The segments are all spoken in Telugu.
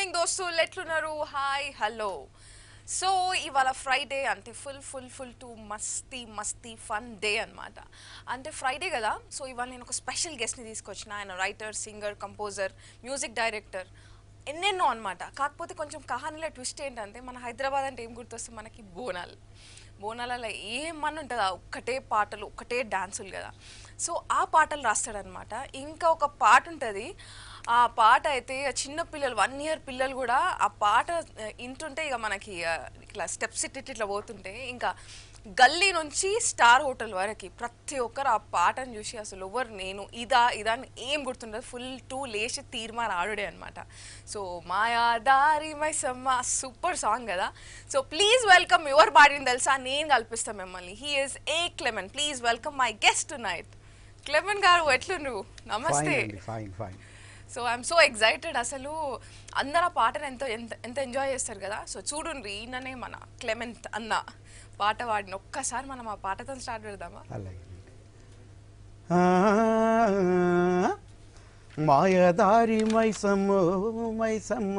ఈవినింగ్ దోస్తులు ఎట్లున్నారు హాయ్ హలో సో ఇవాళ ఫ్రైడే అంటే ఫుల్ ఫుల్ ఫుల్ టు మస్తీ మస్తీ ఫన్ డే అన్నమాట అంటే ఫ్రైడే కదా సో ఇవాళ నేను ఒక స్పెషల్ గెస్ట్ని తీసుకొచ్చిన ఆయన writer singer composer music director ఎన్నెన్నో అన్నమాట కాకపోతే కొంచెం కహానీలో ట్విస్ట్ ఏంటంటే మన హైదరాబాద్ అంటే ఏం గుర్తొస్తుంది మనకి బోనాలు బోనాలలో ఏమన్నా ఉంటుందా ఒక్కటే పాటలు ఒక్కటే డాన్సులు కదా సో ఆ పాటలు రాస్తాడనమాట ఇంకా ఒక పాట ఉంటుంది ఆ పాట అయితే చిన్న పిల్లలు వన్ ఇయర్ పిల్లలు కూడా ఆ పాట ఆ, ఇంటుంటే ఇక మనకి ఆ, ఇట్లా స్టెప్స్ ఇట్ ఇట్లా పోతుంటే ఇంకా గల్లీ నుంచి స్టార్ హోటల్ వరకు ప్రతి ఒక్కరు ఆ పాటను చూసి అసలు ఎవరు నేను ఇదా ఇదా అని ఏం గుర్తుండదు ఫుల్ టూ లేచి తీర్మార్ ఆడుడే అనమాట సో మాయా దారి మైసమ్మ సూపర్ సాంగ్ కదా సో ప్లీజ్ వెల్కమ్ ఎవరు పాడింది తెలుసా నేను కల్పిస్తాను మిమ్మల్ని he is a Clement please welcome my guest night Clement గారు ఎట్లుండ్రు నమస్తే fine fine so I'm so excited అసలు అందరు ఆ పాటను ఎంతో ఎంత ఎంత ఎంజాయ్ చేస్తారు కదా సో చూడండి ఈయననే మన క్లెమెంట్ అన్న పాట పాడిన ఒక్కసారి మనం ఆ పాటతో స్టార్ట్ పెడదామా అలాగే మాయదారి మైసమ్మ మైసమ్మ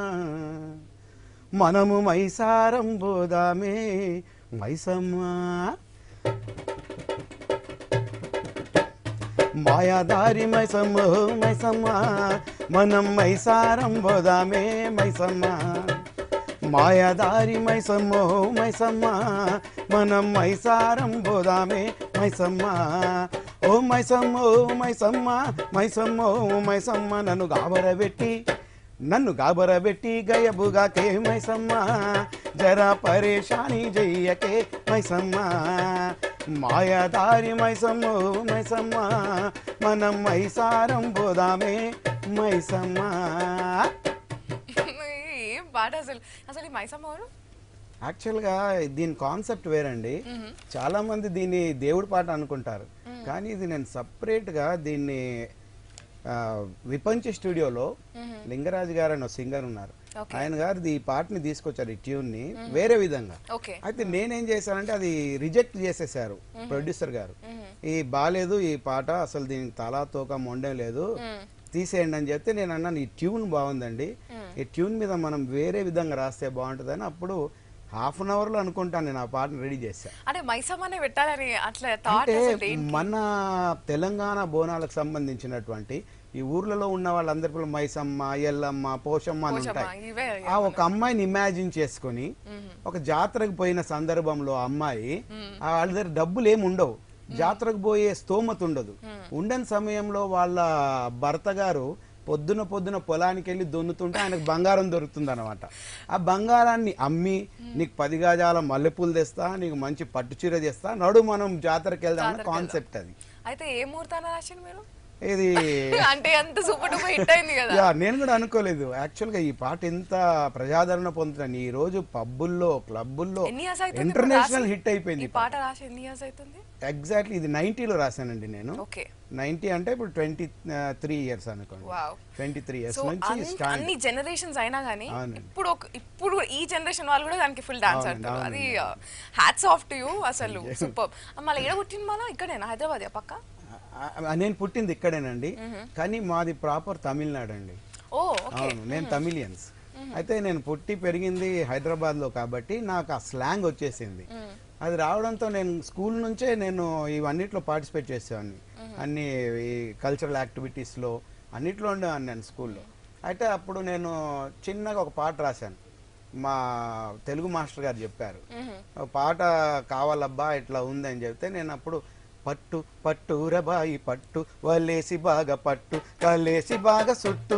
మనము మైసారం పోదామే మైసమ్మ మాయాదారి మైసమ్మ మైసమ్మ మనం మైసారం పోదామే మైసమ్మ మాయాదారి మైసమ్మ మైసమ్మ మనం మైసారం పోదామే మైసమ్మ ఓ మైసమ్మ ఓ మైసమ్మ మైసమ్మ ఓ మైసమ్మ నన్ను గాబరబెట్టి నన్ను గాబరబెట్టి గయబుగాకే మైసమ్మ జరా పరేషాని చెయ్యకే మైసమ్మ మాయాదారి మైసమ్మ ఓ మైసమ్మ మనం మైసారం పోదామే మైసమ్మ ఏం పాట అసలు అసలు ఈ మైసమ్మ ఎవరు యాక్చువల్గా దీని కాన్సెప్ట్ వేరండి చాలా మంది దీన్ని దేవుడి పాట అనుకుంటారు కానీ ఇది నేను separate గా దీన్ని ఆ, విపంచి స్టూడియోలో లింగరాజు గారు అని ఒక సింగర్ ఉన్నారు Okay. ఆయన గారు ఈ పాటని తీసుకొచ్చారు ఈ ట్యూన్ ని వేరే విధంగా ఓకే అయితే నేనేం చేశానంటే అది రిజెక్ట్ చేసేసారు ప్రొడ్యూసర్ గారు ఈ బాలేదు ఈ పాట అసలు దీనికి తలా తోక మొండం లేదు తీసేయండి అని చెప్తే నేను అన్నాను ఈ ట్యూన్ బాగుందండి ఈ ట్యూన్ మీద మనం వేరే విధంగా రాస్తే బాగుంటుందని అప్పుడు హాఫ్ అన్ అవర్ లో అనుకుంటాను నేను ఆ పాటను రెడీ చేశాను అంటే మైసమ్మనే పెట్టాలని అట్లా థాట్ అంటే అసలు ఏంటి? మన తెలంగాణ బోనాలకు సంబంధించినటువంటి ఈ ఊర్లలో ఉన్న వాళ్ళందరి పిల్లలు మైసమ్మ ఎల్లమ్మ పోషమ్మ అని పోచమ్మ, ఉంటాయి ఇవే ఆ ఒక అమ్మాయిని ఇమాజిన్ చేసుకొని ఒక జాతరకు పోయిన సందర్భంలో ఆ అమ్మాయి ఆ వాళ్ళ దగ్గర డబ్బులు ఏమి ఉండవు జాతరకు పోయే స్తోమత ఉండదు ఉండని సమయంలో వాళ్ళ భర్త గారు పొద్దున పొద్దున పొలానికి వెళ్ళి దున్నుతుంటే ఆయనకు బంగారం దొరుకుతుంది అనమాట ఆ బంగారాన్ని అమ్మి నీకు పది గజాల మల్లెపూలు తెస్తా నీకు మంచి పట్టు చీర తెస్తా నడు మనం జాతరకు వెళ్దాం కాన్సెప్ట్ అది అయితే ఏ ముహూర్తాన రాసిండు మీరు ఇది అంటే అంత సూపర్ డూపర్ హిట్ అయింది కదా యా నేను కూడా అనుకోలేదు యాక్చువల్గా ఈ పాట ఎంత ప్రజాదరణ పొందుతాను ఈ రోజు పబ్బుల్లో క్లబ్బుల్లో ఎన్ని ఇయర్స్ అవుతుంది ఇప్పుడు ఇంటర్నేషనల్ రాసి? హిట్ అయిపోయింది ఈ పాట రాసి ఎన్ని ఇయర్స్ అవుతుంది ఎగ్జాక్ట్లీ ఇది నైన్టీలో రాశానండి నేను ఓకే నైన్టీ అంటే ఇప్పుడు ట్వంటీ త్రీ ఇయర్స్ అనుకోండి wow twenty three years so నుంచి అన్ని- స్టార్ట్ అన్ని జనరేషన్స్ అయినా కానీ అవునండి. ఇప్పుడు ఒక ఇప్పుడు ఈ జనరేషన్ వాళ్ళు కూడా దానికి ఫుల్ డాన్స్ అవునండి, ఆడతారు అది అవునండి. హ్యాట్స్ ఆఫ్ టు యూ అసలు సూపర్ మళ్ళీ ఎక్కడ పుట్టింది మళ్ళీ ఇక్కడేనా హైదరాబాద్ పక్క నేను పుట్టింది ఇక్కడేనండి కానీ మాది ప్రాపర్ తమిళనాడు అండి ఓ ఓకే అవును నేను తమిళియన్స్ అయితే నేను పుట్టి పెరిగింది హైదరాబాద్ లో కాబట్టి నాకు ఆ స్లాంగ్ వచ్చేసింది అది రావడంతో నేను స్కూల్ నుంచే నేను ఇవన్నిట్లో పార్టిసిపేట్ చేసేవాడిని అన్ని ఈ కల్చరల్ యాక్టివిటీస్లో అన్నిట్లో ఉండేవాడిని నేను స్కూల్లో అయితే అప్పుడు నేను చిన్నగా ఒక పాట రాశాను మా తెలుగు మాస్టర్ గారు చెప్పారు ఒక పాట కావాలబ్బా ఇట్లా ఉందని చెప్తే నేను అప్పుడు పట్టు పట్టు రబాయి పట్టు వలేసి బాగా పట్టు కలేసి బాగా సుట్టు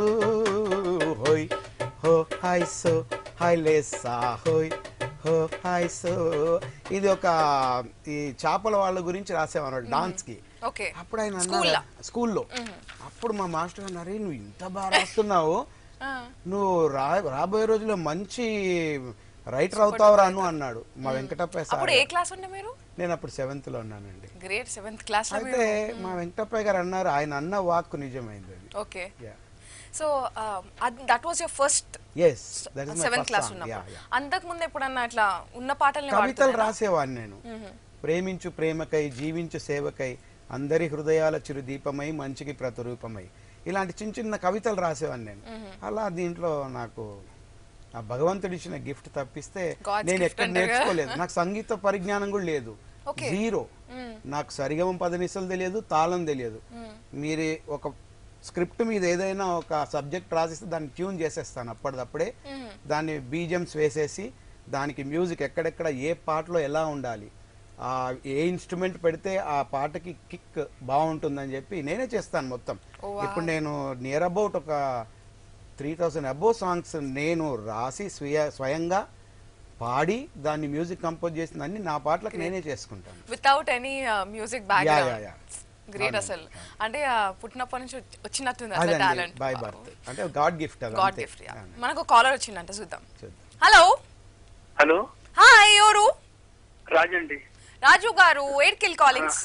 హోయ్ హో హాయ్ సో హాయ్ లేసా హోయ్ హో హాయ్ సో ఇది ఒక ఈ చేపల వాళ్ళ గురించి రాసేవారు డాన్స్ కి ఓకే అప్పుడు ఆయన స్కూల్లో? అన్నారు స్కూల్లో అప్పుడు మా మాస్టర్ అన్నారు "ఏ, నువ్వు ఇంత బాగా రాస్తున్నావు నువ్వు రా రాబోయే రోజుల్లో మంచి రైటర్ అవుతావు రాను అన్నాడు మా వెంకటప్పయ్య సార్ అప్పుడు ఏ క్లాస్ ఉండే మీరు నేను అప్పుడు సెవెంత్ లో ఉన్నానండి గ్రేట్ సెవెంత్ క్లాస్ లో అయితే మా వెంకటప్పయ్య గారు అన్నారు ఆయన అన్న వాక్కు నిజమైంది అది okay so that was your first yes that is my seventh first class song ఉన్నప్పుడు అంతకు ముందు ఎప్పుడన్నా ఇట్లా ఉన్న పాటల్ని కవితలు వాడుతున్నారా? రాసేవాడిని నేను ప్రేమించు ప్రేమకై జీవించు సేవకై అందరి హృదయాల చిరు దీపమై మంచికి ప్రతిరూపమై ఇలాంటి చిన్న చిన్న కవితలు రాసేవాడిని నేను అలా దీంట్లో నాకు ఆ భగవంతుడు ఇచ్చిన గిఫ్ట్ తప్పిస్తే God's నేను gift ఎక్కడ అంటారు కదా? నేర్చుకోలేదు నాకు సంగీత పరిజ్ఞానం కూడా లేదు Okay. జీరో నాకు సరిగమం పదనిసలు తెలియదు తాళం తెలియదు మీరు ఒక స్క్రిప్ట్ మీద ఏదైనా ఒక సబ్జెక్ట్ రాసిస్తే దాన్ని ట్యూన్ చేసేస్తాను అప్పటిదప్పుడే దాన్ని బీజమ్స్ వేసేసి దానికి మ్యూజిక్ ఎక్కడెక్కడ ఏ పాటలో ఎలా ఉండాలి ఆ ఏ ఇన్స్ట్రుమెంట్ పెడితే ఆ పాటకి కిక్ బాగుంటుందని చెప్పి నేనే చేస్తాను మొత్తం Oh, wow. ఇప్పుడు నేను నియర్ అబౌట్ ఒక త్రీ థౌసండ్ అబౌవ్ సాంగ్స్ నేను రాసి స్వయ స్వయంగా పాడి దాన్ని మ్యూజిక్ కంపోజ్ చేసిన అన్ని నా పాటలకు నేనే చేసుకుంటాను without any music yeah background yeah yeah great అసలు అంటే ఆ, పుట్టినప్పటి నుంచి వచ్చి- వచ్చినట్టుంది అట్లా అదండి టాలెంట్ బై బర్త్ అంటే గాడ్ గిఫ్ట్ అది గాడ్ అంతే. గిఫ్ట్ ఆ, మనకు కాలర్ వచ్చిందంట చూద్దాం చూద్దాం. హలో హలో హాయ్ ఎవరు రాజండి రాజు గారు ఎయిట్ కిల్ కాలింగ్స్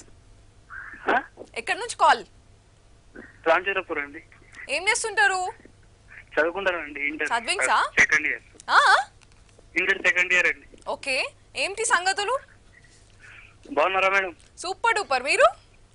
ఆ? ఎక్కడి నుంచి కాల్ రామచంద్రపురం అండి ఏం చేస్తుంటారు చదువుకుంటానండి ఇంటర్ చదివించా? సెకండ్ ఇయర్ ఆ ఇంటర్ సెకండ్ ఇయర్ అండి ఓకే ఏంటి సంగతులు బాగున్నారా మేడం సూపర్ డూపర్ మీరు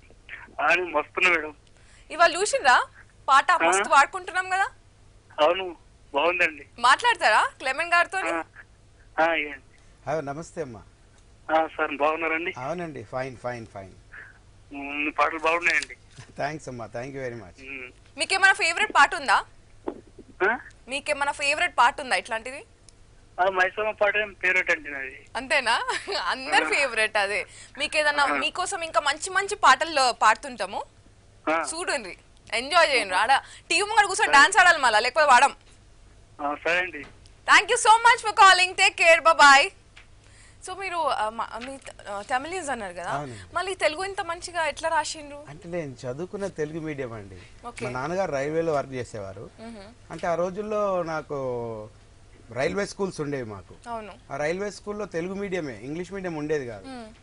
అవును మస్తున్నా మేడం ఇవాళ చూసిండ్రా పాట మస్తు పాడుకుంటున్నాం కదా అవును బాగుందండి మాట్లాడతారా క్లెమెన్ గారితో ఆ, ఆ, ఏ. హలో నమస్తే అమ్మా ఆ, సార్ బాగున్నారండి అవునండి ఫైన్ ఫైన్ ఫైన్ ఉమ్, మీ పాటలు బాగున్నాయండి థ్యాంక్స్ అమ్మా thank you very much um. మీకేమైనా ఫేవరెట్ పాట ఉందా ఆ? మీకేమైనా ఫేవరెట్ పాట ఉందా ఇట్లాంటిది ఆ, మైసమ్మ పాట ఫేవరెట్ అండి నాది అంతేనా అందరి ఫేవరెట్ అదే మీకు ఏదన్నా మీకోసం ఇంకా మంచి మంచి పాటలు పాడుతుంటాము ఆ, చూడండి ఎంజాయ్ చేయండి ఆడ టీవీ ముంగడ కూర్చొని డాన్స్ ఆడాలి మళ్ళీ లేకపోతే వాడం ఆ, సరే అండి thank you so much for calling take care bye so మీరు ఆ, మ- మీ తమిళీస్ అన్నారు కదా అవునండి. మళ్ళీ తెలుగు ఇంత మంచిగా ఎట్లా రాసిండ్రు అంటే నేను చదువుకున్న తెలుగు మీడియం అండి Okay. మా నాన్నగారు రైల్వేలో వర్క్ చేసేవారు అంటే ఆ రోజుల్లో నాకు రైల్వే స్కూల్స్ ఉండేవి మాకు అవును ఆ రైల్వే స్కూల్లో తెలుగు మీడియమే ఇంగ్లీష్ మీడియం ఉండేది కాదు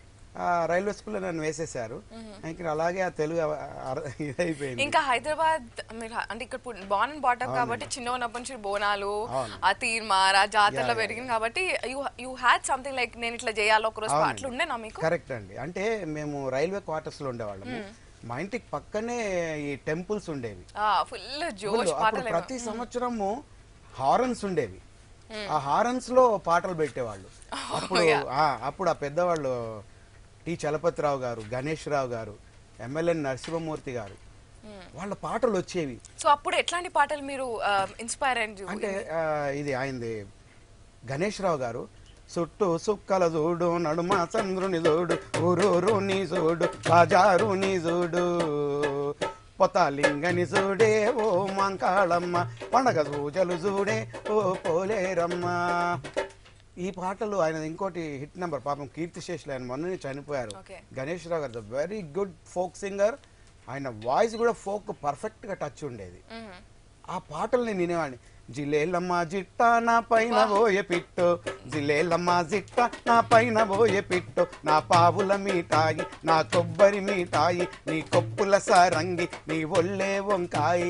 ఆ రైల్వే స్కూల్లో నన్ను వేసేసారు ఇంకా అలాగే ఆ తెలుగు అవ- అర- ఇదైపోయింది ఇంకా హైదరాబాద్ మీరు హ- అంటే ఇక్కడ బాన్ అండ్ బాటప్ కాబట్టి చిన్న ఉన్నప్పటి నుంచి బోనాలు అవును. ఆ తీర్మార్ ఆ జాతరలో Yeah, yeah, పెరిగింది కాబట్టి you you had something like నేను ఇట్లా చేయాలి ఒక రోజు అవునండి. అట్లా ఉండేనా మీకు కరెక్ట్ అండి అంటే మేము రైల్వే క్వార్టర్స్ లో ఉండేవాళ్ళము మా ఇంటికి పక్కనే ఈ టెంపుల్స్ ఉండేవి ఫుల్ జోష్ అప్పుడు పాటలు ప్రతి సంవత్సరము హారన్స్ ఉండేవి ఆ హారన్స్ లో పాటలు పెట్టేవాళ్ళు అప్పుడు ఆ, అప్పుడు ఆ పెద్దవాళ్ళు టి చలపతిరావు గారు గణేష్ రావు గారు ఎమ్మెల్యే నరసింహమూర్తి గారు వాళ్ళ పాటలు వచ్చేవి సో అప్పుడు ఎట్లాంటి పాటలు మీరు ఇన్స్పైర్ అయ్యి అంటే ఆ, ఇది ఆయనది గణేష్ రావు గారు చుట్టూ సుక్కల చూడు నడుమ చంద్రుని చూడు ఊరూరు నీ చూడు బాజారు నీ చూడు పొతాలింగని చూడే ఓ మంకాళమ్మ పండగ సూజలు చూడే ఓ పోలేరమ్మ ఈ పాటలు ఆయన ఇంకోటి హిట్ నెంబర్ పాపం కీర్తిశేషులు ఆయన మొన్ననే చనిపోయారు Okay. గణేష్ రావు గారు వెరీ గుడ్ ఫోక్ సింగర్ ఆయన వాయిస్ కూడా ఫోక్ పర్ఫెక్ట్గా టచ్ ఉండేది ఆ పాటలు నేను వినేవాడిని జిలేలమ్మ జిట్ట నా పైన పోయే పిట్టు జిలేలమ్మ జిట్ట నా పైన పోయే పిట్టు నా పావుల మీటాయి నా కొబ్బరి మీటాయి నీ కొప్పుల సారంగి నీ ఒళ్ళే వంకాయి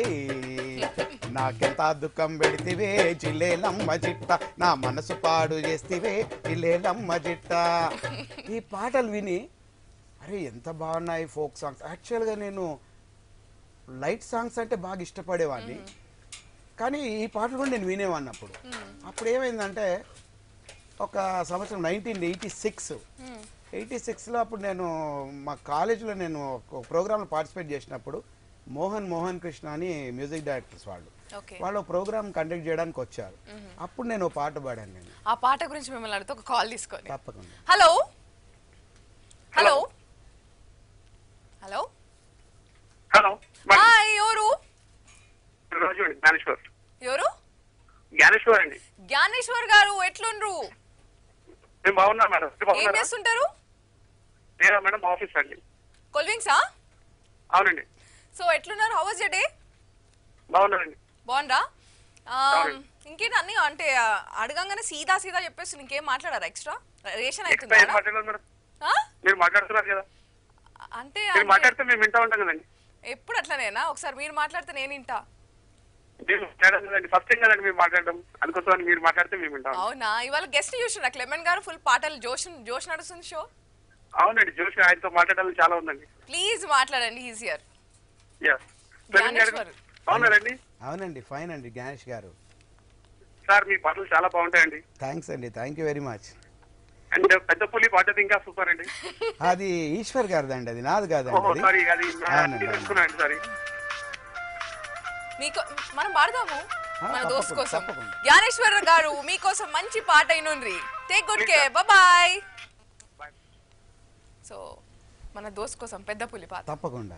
నాకెంత దుఃఖం పెడితివే జిలేలమ్మ జిట్ట నా మనసు పాడు చేస్తివే జిలేలమ్మ జిట్ట ఈ పాటలు విని అరే ఎంత బాగున్నాయి ఫోక్ సాంగ్స్ యాక్చువల్గా నేను లైట్ సాంగ్స్ అంటే బాగా ఇష్టపడేవాడిని కానీ ఈ పాటలు కూడా నేను వినేవాడిని అప్పుడు అప్పుడు ఏమైందంటే ఒక సంవత్సరం నైన్టీన్ ఎయిటీ సిక్స్ ఎయిటీ సిక్స్లో అప్పుడు నేను మా కాలేజీలో నేను ఒక ప్రోగ్రాంలో పార్టిసిపేట్ చేసినప్పుడు మోహన్ మోహన్ కృష్ణ అని మ్యూజిక్ డైరెక్టర్స్ వాళ్ళు ఓకే వాళ్ళు ప్రోగ్రామ్ కండక్ట్ చేయడానికి వచ్చారు అప్పుడు నేను ఓ పాట పాడాను నేను ఆ పాట గురించి మిమ్మల్ని అడిగితే ఒక కాల్ తీసుకొని తప్పకుండా hello hello hello hello hi ఎవరు రాజు అండి జ్ఞానేశ్వర్ ఎవరు జ్ఞానేశ్వర్ అండి జ్ఞానేశ్వర్ గారు ఎట్లుండ్రు మేము బాగున్నాం మేడం మీరు ఏం బాగున్నారా చేస్తుంటారు నేనా మేడం ఆఫీస్ అండి కొల్వింగ్సా అవునండి సో ఎట్లున్నారు హౌ వాజ్ యర్ డే బాగున్నానండి బాగుండ్రా అవునండి. ఇంకేంటి అన్ని అంటే ఆ, అడగంగానే సీదా సీదా చెప్పేసి ఇంకేం మాట్లాడారా ఎక్స్ట్రా రేషన్ ఎక్స్ట్రా ఏం అవుతుందా మాట్లాడలేదు మేడం మీరు మాట్లాడుతున్నారు కదా అంటే మీరు అంటే మాట్లాడితే మేము వింటా ఉంటాం కదండి ఎప్పుడు అట్లనేనా ఒకసారి మీరు మాట్లాడితే నేను వింటా మీరు మాట్లాడడం కదండి ఫస్ట్ టైం కదండి మీరు మాట్లాడడం అందుకోసం మీరు మాట్లాడితే మేము వింటాం అవునా ఇవాళ గెస్ట్ చూసిన క్లెమెన్ గారు ఫుల్ పాటలు జోష్ జోష్ నడుస్తుంది షో అవునండి జోషి ఆయనతో మాట్లాడాలని చాలా ఉందండి ప్లీజ్ మాట్లాడండి ఈజియర్ యా ప్రవీణ్ గారు జ్ఞానేశ్వర్. బాగున్నారండి అవునండి ఫైన్ అండి గణేష్ గారు సార్ మీ పాటలు చాలా బాగుంటాయండి థ్యాంక్స్ అండి thank you very much and పెద్ద పులి పాట అయితే ఇంకా సూపర్ అండి అది ఈశ్వర్ గారిదండి అది నాది కాదండి ఓహో అది సారీ అది అవునండి, తెలుసుకున్నాను సారీ మీకు మనం పాడదాము ఆ, మన తప్పకుండా, దోస్త్ కోసం తప్పకుండా. జ్ఞానేశ్వర గారు మీకోసం మంచి పాట అయినుండ్రి take good care bye so మన దోస్త్ కోసం పెద్ద పులి పాట తప్పకుండా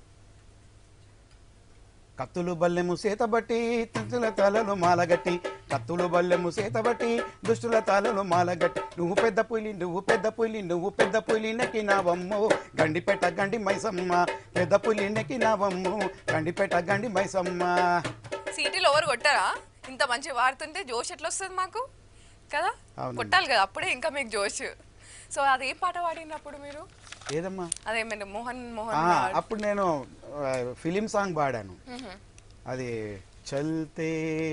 కత్తులు బల్లెము సేతబట్టి దుష్టుల తలలు మాలగట్టి కత్తులు బల్లెము సేతబట్టి దుష్టుల తలలు మాలగట్టి నువ్వు పెద్ద పులి నువ్వు పెద్ద పులి నువ్వు పెద్ద పులి నెక్కినావమ్ము గండిపెట్ట గండి మైసమ్మ పెద్ద పులి నెక్కినావమ్ము గండిపెట్ట గండి మైసమ్మ సిటీలో ఎవరు కొట్టారా ఇంత మంచి వాడుతుంటే జోష్ ఎట్లా వస్తుంది మాకు కదా అవునండి. కొట్టాలి కదా అప్పుడే ఇంకా మీకు జోష్ సో అది ఏ పాట పాడినప్పుడు మీరు ఏదమ్మా అదే మీరు మోహన్ ఆ, మోహన్ అప్పుడు నేను ఫిలిం సాంగ్ పాడాను అది చల్తే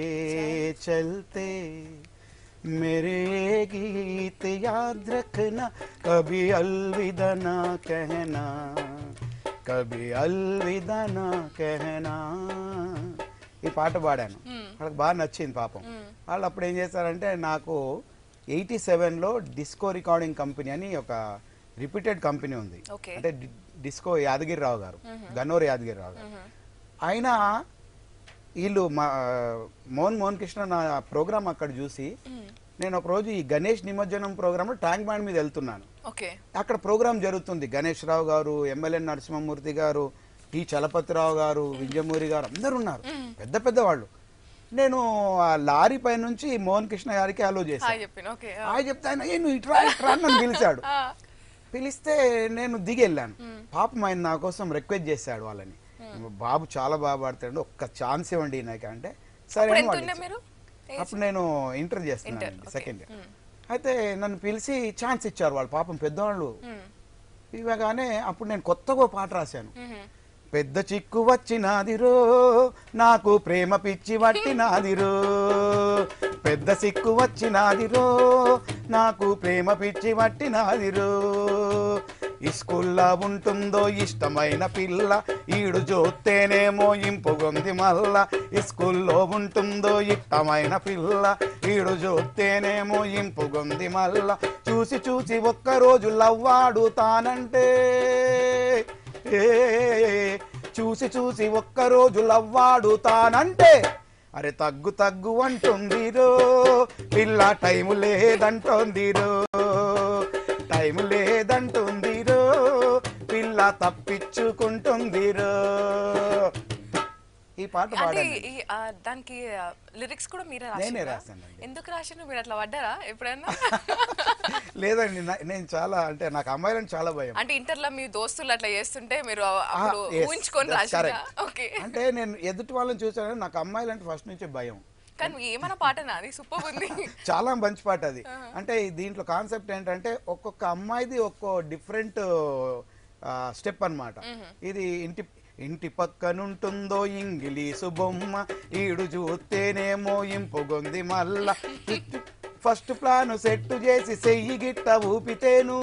చల్తే मेरे गीत याद रखना कभी अलविदा ना कहना कभी अलविदा ना कहना ఈ పాట పాడాను వాళ్ళకి బాగా నచ్చింది పాపం వాళ్ళు అప్పుడు ఏం చేశారంటే నాకు ఎయిటీ సెవెన్లో డిస్కో రికార్డింగ్ కంపెనీ అని ఒక రిపీటెడ్ కంపెనీ ఉంది Okay. అంటే డి- డిస్కో యాదగిరిరావు గారు గన్నూరు యాదగిరిరావు గారు ఆయన వీళ్ళు మా మోహన్ మోహన్ కృష్ణ నా ప్రోగ్రామ్ అక్కడ చూసి నేను ఒక రోజు ఈ గణేష్ నిమజ్జనం ప్రోగ్రాంలో ట్యాంక్ బ్యాండ్ మీద వెళ్తున్నాను ఓకే అక్కడ ప్రోగ్రామ్ జరుగుతుంది గణేష్ రావు గారు ఎమ్మెల్యే నరసింహమూర్తి గారు టి చలపతిరావు గారు వింజమూరి గారు అందరు ఉన్నారు పెద్ద పెద్ద వాళ్ళు నేను ఆ లారీ పై నుంచి మోహన్ కృష్ణ గారికి అలో హాయ్ చేశాను చెప్పిన ఓకే ఆయన చెప్తే ఆయన "ఏ, నువ్వు ఇట్రా ఇట్రా అని నన్ను పిలిచాడు పిలిస్తే నేను దిగి వెళ్ళాను పాపం ఆయన నా కోసం రిక్వెస్ట్ చేశాడు వాళ్ళని బాబు చాలా బాగా పాడతాడు ఒక్క ఛాన్స్ ఇవ్వండి నాకు అంటే సరే అప్పుడు అని ఎంత వాళ్ళు ఉండే ఇచ్చారు. మీరు అప్పుడు నేను ఇంటర్ చేస్తున్నాను okay. సెకండ్ ఇయర్ అయితే నన్ను పిలిచి ఛాన్స్ ఇచ్చారు వాళ్ళు పాపం పెద్దవాళ్ళు ఇవ్వగానే అప్పుడు నేను కొత్తగా ఓ పాట రాశాను పెద్ద చిక్కు వచ్చినాదిరో నాకు ప్రేమ పిచ్చి పట్టినాదిరో పెద్ద సిక్కు వచ్చినాదిరో నాకు ప్రేమ పిచ్చి పట్టినాదిరో ఇస్కూల్లో ఉంటుందో ఇష్టమైన పిల్ల ఈడు చూస్తేనేమో ఇంపుగొంది మల్ల ఇస్కూల్లో ఉంటుందో ఇష్టమైన పిల్ల ఈడు చూస్తేనేమో ఇంపుగొంది మల్ల చూసి చూసి ఒక్కరోజు లవ్వాడుతానంటే ఏ చూసి చూసి ఒక్కరోజు లవ్వాడుతానంటే అరే తగ్గు తగ్గు అంటుందిరో పిల్ల టైము లేదంటోందిరో టైము లేదంటుందిరో పిల్ల తప్పించుకుంటుందిరో ఈ పాట అంటే పాడాను ఈ, ఆ, దానికి లిరిక్స్ కూడా మీరే నేనే రాశారా? రాశానండి. ఎందుకు రాశారు మీరు అట్లా పడ్డారా ఎప్పుడైనా లేదండి నా- నేను చాలా అంటే నాకు అమ్మాయిలని చాలా భయం అంటే ఇంటర్లో మీ దోస్తులు అట్లా చేస్తుంటే మీరు అప్పుడు Ah, yes, ఊహించుకొని that's రాశారా correct. ఓకే అంటే నేను ఎదుటి వాళ్ళని చూసాను నాకు అమ్మాయిలంటే ఫస్ట్ నుంచి భయం కానీ ఏమైనా పాటనా అది సూపర్ ఉంది చాలా మంచి పాట అది అంటే ఈ దీంట్లో కాన్సెప్ట్ ఏంటంటే ఒక్కొక్క అమ్మాయిది ఒక్కో డిఫరెంట్ స్టెప్ అన్నమాట ఇది ఇంటి ఇంటి పక్కనుంటుందో ఇంగిలీసు బొమ్మ ఈడు చూస్తేనేమో ఇంపుగొంది మళ్ళా ఫస్ట్ ప్లాన్ సెట్ చేసి సెయ్యి గిట్ట ఊపితేను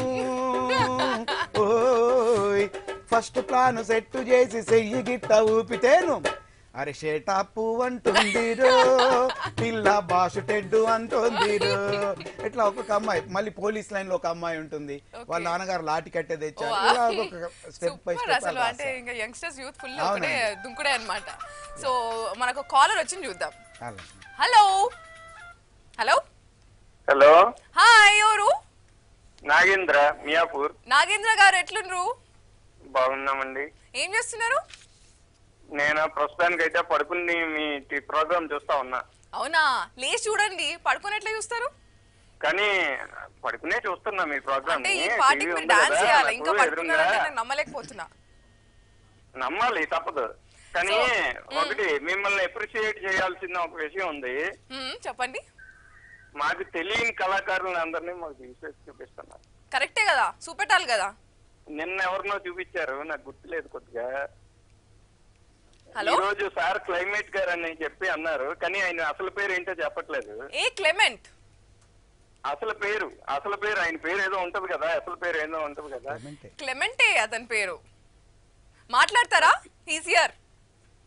ఓయ్ ఫస్ట్ ప్లాన్ సెట్ చేసి సెయ్యి గిట్ట ఊపితేను అరే షేటాపు అంటుందిరో పిల్ల బాషు టెడ్డు అంటుందిరో ఇట్లా ఒక్కొక్క అమ్మాయి మళ్ళీ పోలీస్ లైన్ లో ఒక అమ్మాయి ఉంటుంది వాళ్ళ నాన్నగారు లాటి కట్టే తెచ్చారు ఇలా ఒక్కొక్క స్టెప్ బై సూపర్ అసలు స్టెప్ అంటే ఇంకా యంగ్స్టర్స్ యూత్ ఫుల్ అవునండి. ఒకటే దుంకుడే అన్నమాట సో మనకు కాలర్ వచ్చింది చూద్దాం అలా హలో హలో హలో హాయ్ ఎవరు నాగేంద్ర మియాపూర్ నాగేంద్ర గారు ఎట్లుండ్రు బాగున్నామండి ఏం చేస్తున్నారు నేను ప్రస్తుతానికి అయితే పడుకుని మీ ప్రోగ్రామ్ చూస్తా ఉన్నా అవునా లేచి చూడండి పడుకొని ఎట్లా చూస్తారు కానీ పడుకునే చూస్తున్నా మీ ప్రోగ్రామ్ అంటే ఈ పార్టీకి మీరు డాన్స్ చేయాలి ఇంకా పడుకున్నారంటే నేను నమ్మలేకపోతున్నా నమ్మాలి తప్పదు కానీ ఒకటి మిమ్మల్ని అప్రిషియేట్ చేయాల్సిన ఒక విషయం ఉంది మ్మ్, చెప్పండి మాకు తెలియని కళాకారులను అందరినీ మాకు తీసేసి చూపిస్తున్నారు కరెక్టే కదా చూపెట్టాలి కదా నిన్న ఎవరినో చూపించారు నాకు గుర్తులేదు కొద్దిగా హలో ఈ రోజు సార్ క్లైమేట్ గారు అని చెప్పి అన్నారు కానీ ఆయన అసలు పేరు ఏంటో చెప్పట్లేదు ఏ క్లెమెంట్ అసలు పేరు అసలు పేరు ఆయన పేరు ఏదో ఉంటది కదా అసలు పేరు ఏదో ఉంటది కదా ఏమంటే క్లెమెంటే అతని పేరు మాట్లాడతారా ఈజియర్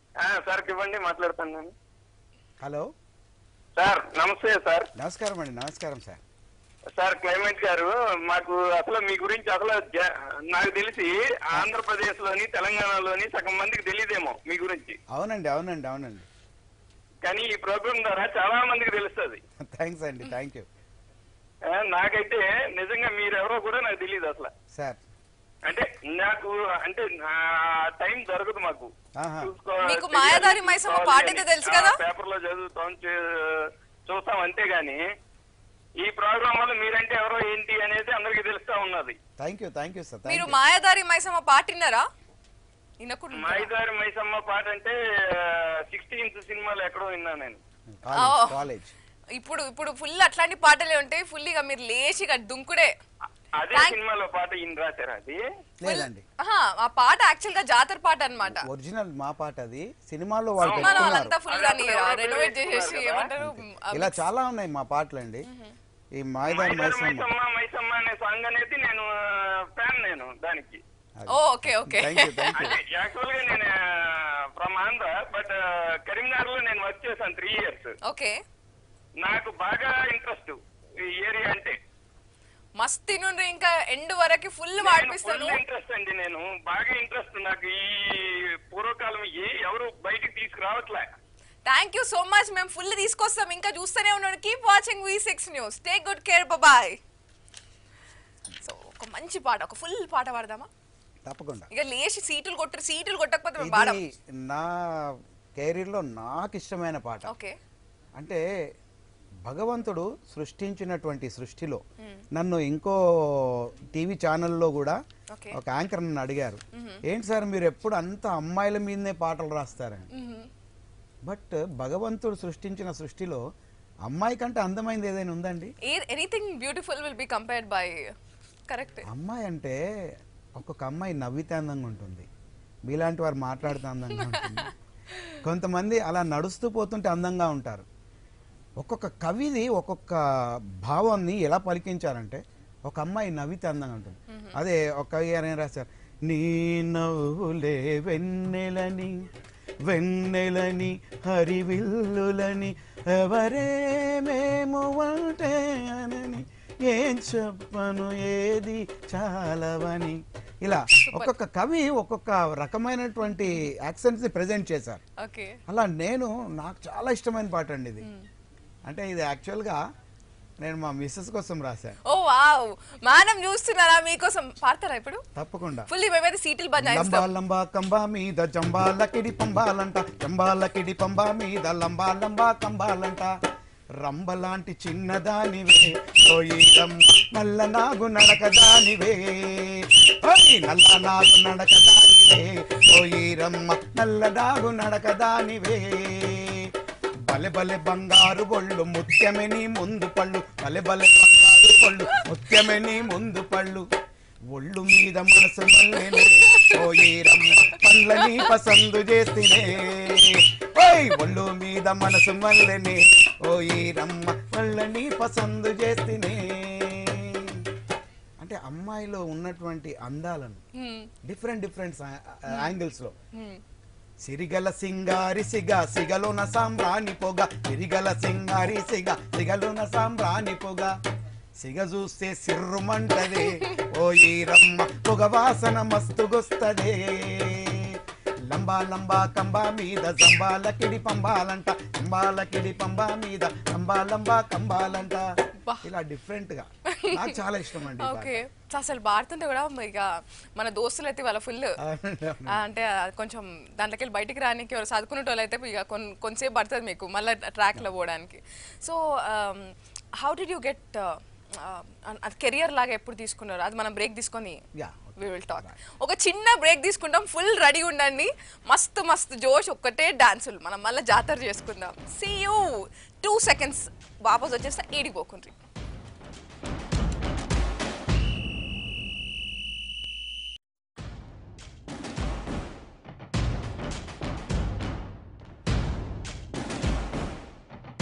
ఆ, సార్ ఇవ్వండి మాట్లాడతాను నేను హలో సార్ నమస్తే సార్ నమస్కారం అండి నమస్కారం సార్ సార్ క్లైమేట్ గారు మాకు అసలు మీ గురించి అసలు జ- నాకు తెలిసి ఆంధ్రప్రదేశ్ లోని తెలంగాణలోని సగం మందికి తెలియదేమో మీ గురించి అవునండి అవునండి అవునండి కానీ ఈ ప్రోగ్రామ్ ద్వారా చాలా మందికి తెలుస్తుంది థ్యాంక్స్ అండి థ్యాంక్ యూ నాకైతే నిజంగా మీరెవరో కూడా నాకు తెలియదు అసలు సార్ అంటే నాకు అంటే టైం దొరకదు మాకు ఆహా. చూసుకో- మీకు తెలియాలి, మాయాదారి మైసమ్మ చూసుకోవాలి పాట అయితే అని. తెలుసు కదా? ఆ, పేపర్లో చదువుతాం చూ- చూస్తాం అంతేగాని ఈ ప్రోగ్రామ్ వల్ల మీరంటే ఎవరో ఏంటి అనేది అందరికి తెలుస్తా ఉన్నది thank you thank you sir మీరు థ్యాంక్ యూ మాయాదారి మైసమ్మ పాటిన్నారా వినకుండా మాయిదారి మైసమ్మ పాట అంటే సిక్స్టీన్త్ సినిమాలో ఎక్కడో విన్నా నేను కాలేజ్ Oh. కాలేజ్ ఇప్పుడు ఇప్పుడు ఫుల్ అట్లాంటి పాటలే ఉంటాయి ఫుల్ ఇక మీరు లేచి ఇక దుంకుడే అదే Thank- సినిమాలో పాట ఈయన రాశారు అది లేదండి ఆహా, ఆ పాట యాక్చువల్ గా జాతర పాట అన్నమాట ఒరిజినల్ మా పాట అది సినిమాలో వాళ్ళు మన పెట్టుకున్నారు వాళ్ళంతా ఫుల్ గా అది అప్పుడు రెనోవేట్ ఎవరో చేసేసి పెట్టుకున్నారు ఏమంటారు ఆ, ఇలా చాలా ఉన్నాయి మా పాటలు అండి ఈ మాయదారి మాయిదారి మైసమ్మ మైసమ్మ మైసమ్మ అనే సాంగ్ అనేది నేను ఫ్యాన్ నేను దానికి oh okay okay thank you thank you అంటే యాక్చువల్ గా నేను ఫ్రమ్ ఆంధ్ర బట్ కరీంనగర్ లో నేను వర్క్ చేశాను త్రీ ఇయర్స్ ఓకే నాకు బాగా ఇంట్రెస్ట్ ఈ ఏరియా అంటే మస్తీ నుండి ఇంకా ఎండ్ వరకు ఫుల్ పాడిపిస్తాను ఫుల్ ఇంట్రెస్ట్ అండి నేను బాగా ఇంట్రెస్ట్ నాకు ఈ పూర్వకాలం ఏ ఎవరు బయటికి తీసుకురావట్లే థ్యాంక్ యూ సో మచ్ మేము ఫుల్ తీసుకొస్తాం ఇంకా చూస్తూనే ఉన్నాడు keep watching V six news take good care bye so ఒక మంచి పాట ఒక ఫుల్ పాట పాడదామా తప్పకుండా ఇక లేచి సీటులు కొట్టరు సీటులు కొట్టకపోతే మేము పాడం ఇది నా కెరీర్లో నాకు ఇష్టమైన పాట ఓకే అంటే భగవంతుడు సృష్టించినటువంటి సృష్టిలో నన్ను ఇంకో టీవీ ఛానల్లో కూడా ఓకే ఒక యాంకర్ నన్ను అడిగారు ఏంటి సార్ మీరు ఎప్పుడు అంత అమ్మాయిల మీదనే పాటలు రాస్తారని బట్ భగవంతుడు సృష్టించిన సృష్టిలో అమ్మాయి కంటే అందమైంది ఏదైనా ఉందండి anything beautiful will be compared by correct అమ్మాయి అంటే ఒక్కొక్క అమ్మాయి నవ్వితే అందంగా ఉంటుంది మీలాంటి వారు మాట్లాడితే అందంగా ఉంటుంది కొంతమంది అలా నడుస్తూ పోతుంటే అందంగా ఉంటారు ఒక్కొక్క కవిది ఒక్కొక్క భావాన్ని ఎలా పలికించారంటే ఒక అమ్మాయి నవ్వితే అందంగా ఉంటుంది అదే ఒక కవి గారు ఏం రాశారు నీ నవ్వులే వెన్నెలని వెన్నెలని హరివిల్లులని ఎవరే మేము అంటే అనని ఏం చెప్పను ఏది చాలవని ఇలా ఒక్కొక్క కవి ఒక్కొక్క రకమైనటువంటి యాక్సెంట్స్ ని ప్రజెంట్ చేశారు ఓకే అలా నేను నాకు చాలా ఇష్టమైన పాట అండి ఇది అంటే ఇది యాక్చువల్గా నేను మా మిస్సెస్ కోసం రాశాను ఓ వావ్ మానం చూస్తున్నారా మీకోసం పాడతారా ఇప్పుడు తప్పకుండా ఫుల్ మేమైతే సీట్లు బంద్ లంబా చేస్తాం లంబా కంబా మీద జంబాలకిడి పంబాలంట జంబాలకిడి పంబా మీద లంబా లంబా కంబాలంట రంబలాంటి చిన్నదానివే ఓయి రమ్మ నల్ల నాగు నడకదానివే ఓయ్ నల్ల నాగు నడకదానివే ఓయి రమ్మ నల్ల నాగు నడకదానివే బలె బలె బంగారు బొళ్ళు ముత్యమెని ముందు పళ్ళు బలె బలె బంగారు బొళ్ళు ముత్యమెని ముందు పళ్ళు ఒళ్ళు మీద మనసు మల్లెనే ఓయేరమ్మ పండ్లని పసందు చేస్తేనే ఓయ్ ఒళ్ళు మీద మనసు మల్లెనే ఓయేరమ్మ పళ్ళని పసందు చేస్తేనే అంటే అమ్మాయిలో ఉన్నటువంటి అందాలను డిఫరెంట్ డిఫరెంట్ యాంగిల్స్ లో సిరిగల సింగారి సిగ సిగలోన సాంబ్రాణి పొగ సిరిగల సింగారి సిగ సిగలోన సాంబ్రాణి పొగ సిగ చూస్తే సిర్రుమంటదే ఓ ఈరమ్మ పొగ వాసన మస్తుగొస్తదే లంబా లంబా కంబా మీద జంబాలకిడి పంబాలంట జంబాలకిడి పంబా మీద లంబా లంబా కంబాలంట బా. ఇలా డిఫరెంట్ గా నాకు చాలా ఇష్టం అండి ఈ పాట. ఓకే అసలు పాడుతుంటే కూడా ఇక మన దోస్తులు అయితే వాళ్ళ ఫుల్ అవునండి, అవునండి. అంటే ఆ కొంచెం దాంట్లోకి వెళ్ళి బయటికి రానికి ఎవరు చదువుకునే వాళ్ళు అయితే ఇక కొన్ కొంతసేపు పడుతుంది మీకు మళ్ళీ ట్రాక్లో పోవడానికి so how did you get అది కెరియర్ లాగా ఎప్పుడు తీసుకున్నారు అది మనం బ్రేక్ తీసుకొని Yeah, okay. We will talk ఒక చిన్న బ్రేక్ తీసుకుంటాం ఫుల్ రెడీ ఉండండి మస్తు మస్తు జోష్ ఒక్కటే డాన్సులు మనం మళ్ళీ జాతర చేసుకుందాం సీ యూ టూ సెకండ్స్ వాపస్ వచ్చేస్తే ఏడిపోకుండ్రి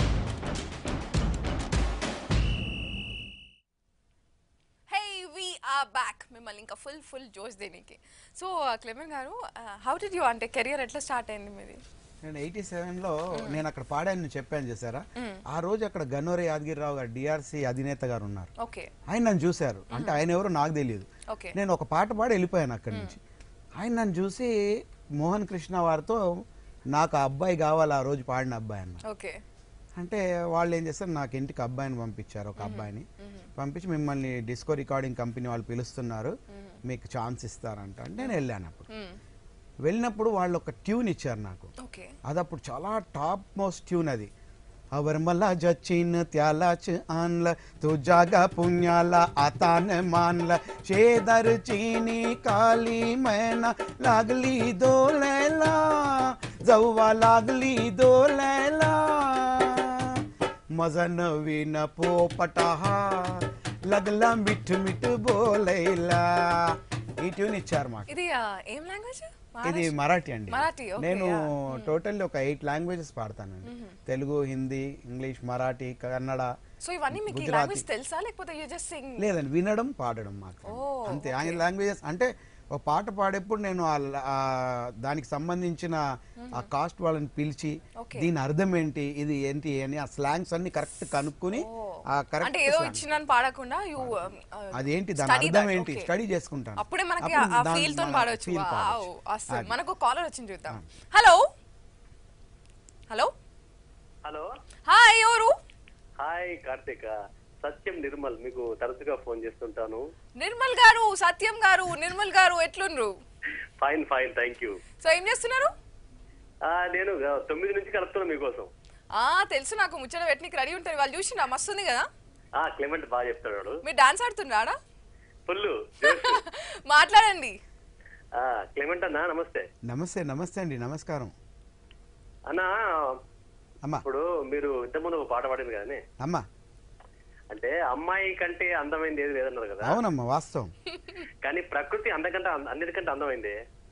Hey, we ఆర్ బ్యాక్ మిమ్మల్ని ఇంకా ఫుల్ ఫుల్ జోష్ దేనికి సో క్లెమెన్ గారు హౌ డిడ్ యూ అంటే కెరియర్ ఎట్లా స్టార్ట్ అయింది మీది నేను ఎయిటీ లో నేను అక్కడ పాడాను చెప్పాను చేశారా ఆ రోజు అక్కడ గన్నోరే యాదగిరిరావు గారు డిఆర్సి అధినేత గారు ఉన్నారు ఓకే ఆయన నన్ను చూశారు అంటే ఆయన ఎవరో నాకు తెలియదు ఓకే నేను ఒక పాట పాడి వెళ్ళిపోయాను అక్కడి నుంచి ఆయన నన్ను చూసి మోహన్ కృష్ణ వారితో నాకు ఆ అబ్బాయి కావాలి ఆ రోజు పాడిన అబ్బాయి అన్న ఓకే అంటే వాళ్ళు ఏం చేస్తారు నాకు ఇంటికి అబ్బాయిని పంపించారు ఒక అబ్బాయిని పంపించి మిమ్మల్ని డిస్కో రికార్డింగ్ కంపెనీ వాళ్ళు పిలుస్తున్నారు మీకు ఛాన్స్ ఇస్తారంట అంటే నేను వెళ్ళాను అప్పుడు వెళ్ళినప్పుడు వాళ్ళు ఒక ట్యూన్ ఇచ్చారు నాకు ఓకే అది అప్పుడు చాలా టాప్ మోస్ట్ ట్యూన్ అది अवर मला जचिन त्यालाच आणलं तुझ्या पुण्याला आता न मानलं शेदर चीनी काली मैना लागली दोलायला जव्वा लागली दोलायला मजा नवीन पोपटा हा लगला मिठ मिठ बोलायला ఈ ట్యూన్ ఇచ్చారు మాకు ఇది ఆ, ఏం లాంగ్వేజ్ ఇది మరాఠీ అండి మరాఠీ, okay, నేను yeah. టోటల్లీ ఒక ఎయిట్ లాంగ్వేజెస్ పాడతానండి తెలుగు హిందీ ఇంగ్లీష్ మరాఠీ కన్నడ సో ఇవన్నీ మీకు ఈ గుజరాతీ. లాంగ్వేజ్ తెలుసా లేకపోతే యూ జస్ట్ సింగ్ లేదండి వినడం పాడడం మాకు Oh, అంతే ఆయన లాంగ్వేజెస్ అంటే ఒక పాట పాడేప్పుడు నేను ఆ ల- ఆ దానికి సంబంధించిన ఆ కాస్ట్ వాళ్ళని పిలిచి Okay. దీని అర్థం ఏంటి ఇది ఏంటి అని ఆ స్లాంగ్స్ అన్ని కరెక్ట్ కనుక్కుని ఆ అంటే కరెక్ట్ ఏదో ఇచ్చినని పాడకుండా యూ అదేంటి దాని అర్థం ఏంటి స్టడీ చేసుకుంటాను అప్పుడే మనకి అప్పుడు ఆ దాన్ని ఫీల్ తో మనం పాడొచ్చు feel వావ్ పాడొచ్చు. అసలు అది. మనకు కాలర్ వచ్చింది చూద్దాం హలో హలో హలో హాయ్ ఎవరు హాయ్ కార్తిక సత్యం నిర్మల్ మీకు తరచుగా ఫోన్ చేస్తుంటాను నిర్మల్ గారు సత్యం గారు నిర్మల్ గారు ఎట్లుండ్రు fine fine thank you so ఏం చేస్తున్నారు నేను ఆ, తొమ్మిది నుంచి కలుపుతున్నా మీకోసం ఆ తెలుసు నాకు ముచ్చట పెట్టనికి రెడీ ఉంటారు వాళ్ళు చూసిండ్రా మస్తు ఉంది కదా ఆ క్లెమెంట్ బాగా చెప్తాడు వాడు. మీరు డాన్స్ ఆడుతుండ్రా ఫుల్ మాట్లాడండి ఆ, క్లెమెంట్ అన్న నమస్తే నమస్తే నమస్తే అండి నమస్కారం అన్న అమ్మా ఇప్పుడు మీరు ఇంతకుముందు ఒక పాట పాడింది కదండి అమ్మా అంటే అమ్మాయి కంటే అందమైంది ఏది లేదన్నారు కదా అవునమ్మా వాస్తవం కానీ ప్రకృతి అందకంటే అంద- అన్నిటికంటే అందమైంది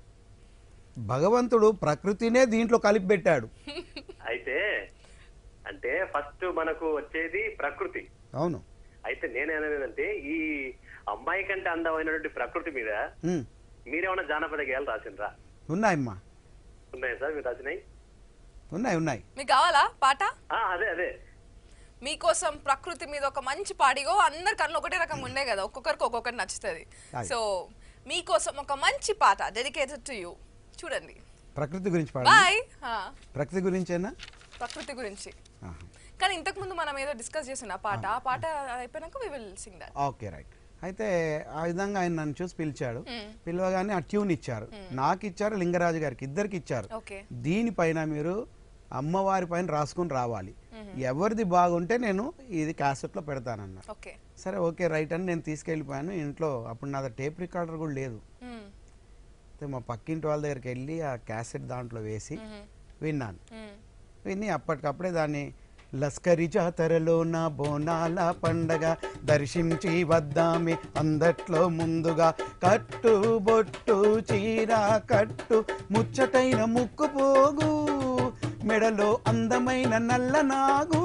భగవంతుడు ప్రకృతినే దీంట్లో కలిపి పెట్టాడు అయితే అంటే ఫస్ట్ మనకు వచ్చేది ప్రకృతి అవును అయితే నేనేమనేది ఏంటంటే ఈ అమ్మాయి కంటే అందమైనటువంటి ప్రకృతి మీద ఉమ్, మీరేమన్నా జానపద గేయాలు రాసిండ్రా ఉన్నాయమ్మా ఉన్నాయా సార్ మీరు రాసినాయి ఉన్నాయి ఉన్నాయి మీకు కావాలా పాట ఆ, అదే అదే మీకోసం ప్రకృతి మీద ఒక మంచి పాడిగో అందరి కళ్ళు ఒకటే రకం ఉన్నాయి కదా ఒక్కొక్కరికి ఒక్కొక్కటి నచ్చుతుంది Right. సో మీకోసం ఒక మంచి పాట డెడికేటెడ్ టు యూ చూడండి ప్రకృతి గురించి పాడు బాయ్ ప్రకృతి గురించేనా ప్రకృతి గురించి ఆహా. కానీ ఇంతకు ముందు మనం ఏదో డిస్కస్ చేసిన పాట ఆ పాట అయిపోయినాక we will sing that okay right అయితే ఆ విధంగా ఆయన నన్ను చూసి పిలిచాడు పిలవగానే ఆ ట్యూన్ ఇచ్చారు నాకు ఇచ్చారు లింగరాజు గారికి ఇద్దరికి ఇచ్చారు ఓకే దీనిపైన మీరు అమ్మవారి పైన రాసుకొని రావాలి ఎవరిది బాగుంటే నేను ఇది క్యాసెట్లో పెడతానన్నారు ఓకే సరే ఓకే రైట్ అని నేను తీసుకెళ్ళిపోయాను ఇంట్లో అప్పుడు నా టేప్ రికార్డర్ కూడా లేదు అయితే మా పక్కింటి వాళ్ళ దగ్గరికి వెళ్ళి ఆ క్యాసెట్ దాంట్లో వేసి విన్నాను విని అప్పటికప్పుడే దాన్ని లస్కరి జాతరలో నా బోనాల పండగ దర్శించి వద్దామి అందట్లో ముందుగా కట్టు బొట్టు చీర కట్టు ముచ్చటైన ముక్కు పోగు మెడలో అందమైన నల్ల నాగు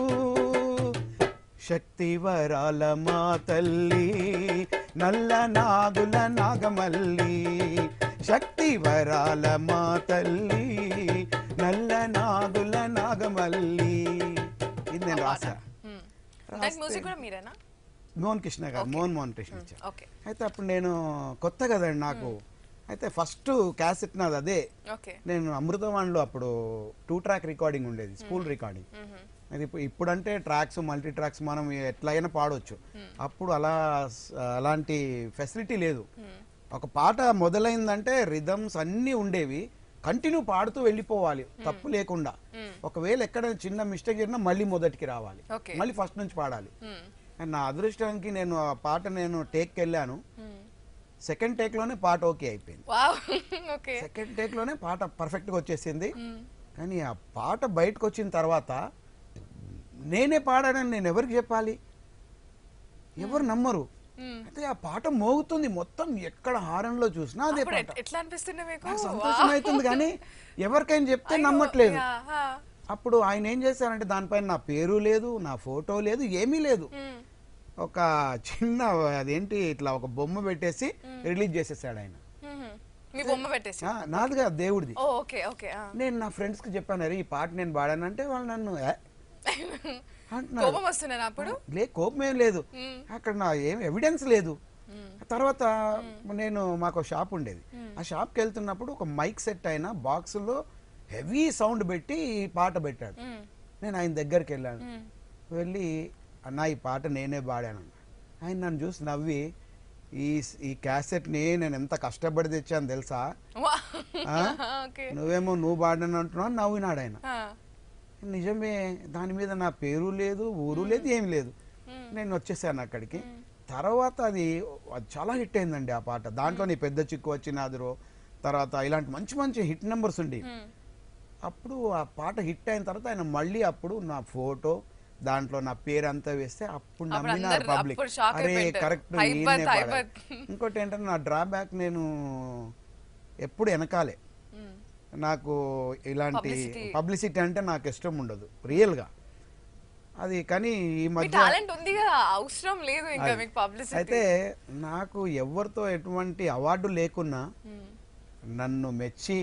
శక్తి వరాల మా తల్లి నల్ల నాగుల నాగమల్లి శక్తి వరాల మా తల్లి నల్ల నాగుల నాగమల్లి ఇది నేను రాసా దానికి మ్యూజిక్ కూడా మీరేనా మోహన్ కృష్ణ గారు మోహన్ మోహన్ కృష్ణ ఇచ్చారు ఓకే అయితే అప్పుడు నేను కొత్త కదండి నాకు అయితే ఫస్ట్ క్యాసెట్ నాది అదే ఓకే నేను అమృతవాణిలో అప్పుడు టూ ట్రాక్ రికార్డింగ్ ఉండేది స్కూల్ రికార్డింగ్ అది ఇప్పుడు ఇప్పుడంటే ట్రాక్స్ మల్టీ ట్రాక్స్ మనం ఎట్లయినా పాడవచ్చు అప్పుడు అలా స్- అలాంటి ఫెసిలిటీ లేదు ఒక పాట మొదలైందంటే రిథమ్స్ అన్నీ ఉండేవి కంటిన్యూ పాడుతూ వెళ్ళిపోవాలి తప్పు లేకుండా ఒకవేళ ఎక్కడ చిన్న మిస్టేక్ జరిగినా మళ్ళీ మొదటికి రావాలి Okay. మళ్ళీ ఫస్ట్ నుంచి పాడాలి అండ్ నా అదృష్టానికి నేను ఆ పాట నేను టేక్కి వెళ్ళాను సెకండ్ టేక్లోనే పాట ఓకే అయిపోయింది వావ్ ఓకే సెకండ్ టేక్ లోనే పాట పర్ఫెక్ట్ గా వచ్చేసింది కానీ ఆ పాట బయటకు వచ్చిన తర్వాత నేనే పాడానని నేను ఎవరికి చెప్పాలి ఎవరు నమ్మరు అయితే ఆ పాట మోగుతుంది మొత్తం ఎక్కడ హారంలో చూసినా అదే అప్పుడు పాట ఎట్- ఎట్లా అనిపిస్తుండే మీకు నాకు సంతోషం అవుతుంది కానీ ఎవరికైనా చెప్తే నమ్మట్లేదు Yeah, huh. అప్పుడు ఆయన ఏం చేశారంటే దానిపైన నా పేరు లేదు నా ఫోటో లేదు ఏమీ లేదు ఒక చిన్న అదేంటి ఇట్లా ఒక బొమ్మ పెట్టేసి రిలీజ్ చేసేసాడు ఆయన మ్మ్. మీ బొమ్మ పెట్టేసి ఆ, నాది కాదు దేవుడిది ఓ ఓకే ఓకే ఆ. నేను నా ఫ్రెండ్స్కి చెప్పాను అరే ఈ పాట నేను పాడానంటే వాళ్ళు నన్ను "ఏ?" అంటున్నారు కోపం వస్తున్నాను అప్పుడు లే కోపం ఏం లేదు అక్కడ నా ఏం ఎవిడెన్స్ లేదు తర్వాత నేను మాకు షాప్ ఉండేది ఆ షాప్కి వెళ్తున్నప్పుడు ఒక మైక్ సెట్ అయిన బాక్స్లో హెవీ సౌండ్ పెట్టి ఈ పాట పెట్టాడు మ్మ్. నేను ఆయన దగ్గరికి వెళ్ళాను వెళ్ళి అన్న ఈ పాట నేనే పాడాను ఆయన నన్ను చూసి నవ్వి ఈ ఈ క్యాసెట్ని నేను ఎంత కష్టపడి తెచ్చాను తెలుసా వా. ఆ? ఓకే నువ్వేమో నువ్వు పాడని అంటున్నావు అని నవ్వినాడు ఆయన ఆ. నిజమే దాని మీద నా పేరు లేదు ఊరు లేదు ఏం లేదు నేను వచ్చేసాను అక్కడికి తర్వాత అది అది చాలా హిట్ అయిందండి ఆ పాట దాంట్లో నీ పెద్ద చిక్కు వచ్చినాదురో తర్వాత ఇలాంటి మంచి మంచి హిట్ నెంబర్స్ ఉండి మ్మ్. అప్పుడు ఆ పాట హిట్ అయిన తర్వాత ఆయన మళ్ళీ అప్పుడు నా ఫోటో దాంట్లో నా పేరు అంతా వేస్తే అప్పుడు అప్పుడు నమ్మినారు అందరు పబ్లిక్ అప్పుడు shock అరే అయిపోయింటారు. కరెక్ట్ హైబత్, హైబత్. ఇంకోటి ఏంటంటే నా డ్రాబ్యాక్ నేను ఎప్పుడు వెనకాలే మ్మ్. నాకు ఇలాంటి Publicity. పబ్లిసిటీ అంటే నాకు ఇష్టం ఉండదు రియల్గా అది కానీ ఈ మీ మధ్య టాలెంట్ ఉందిగా అవసరం లేదు ఇంకా అది. మీకు పబ్లిసిటీ అయితే నాకు ఎవరితో ఎటువంటి అవార్డు లేకున్నా నన్ను మెచ్చి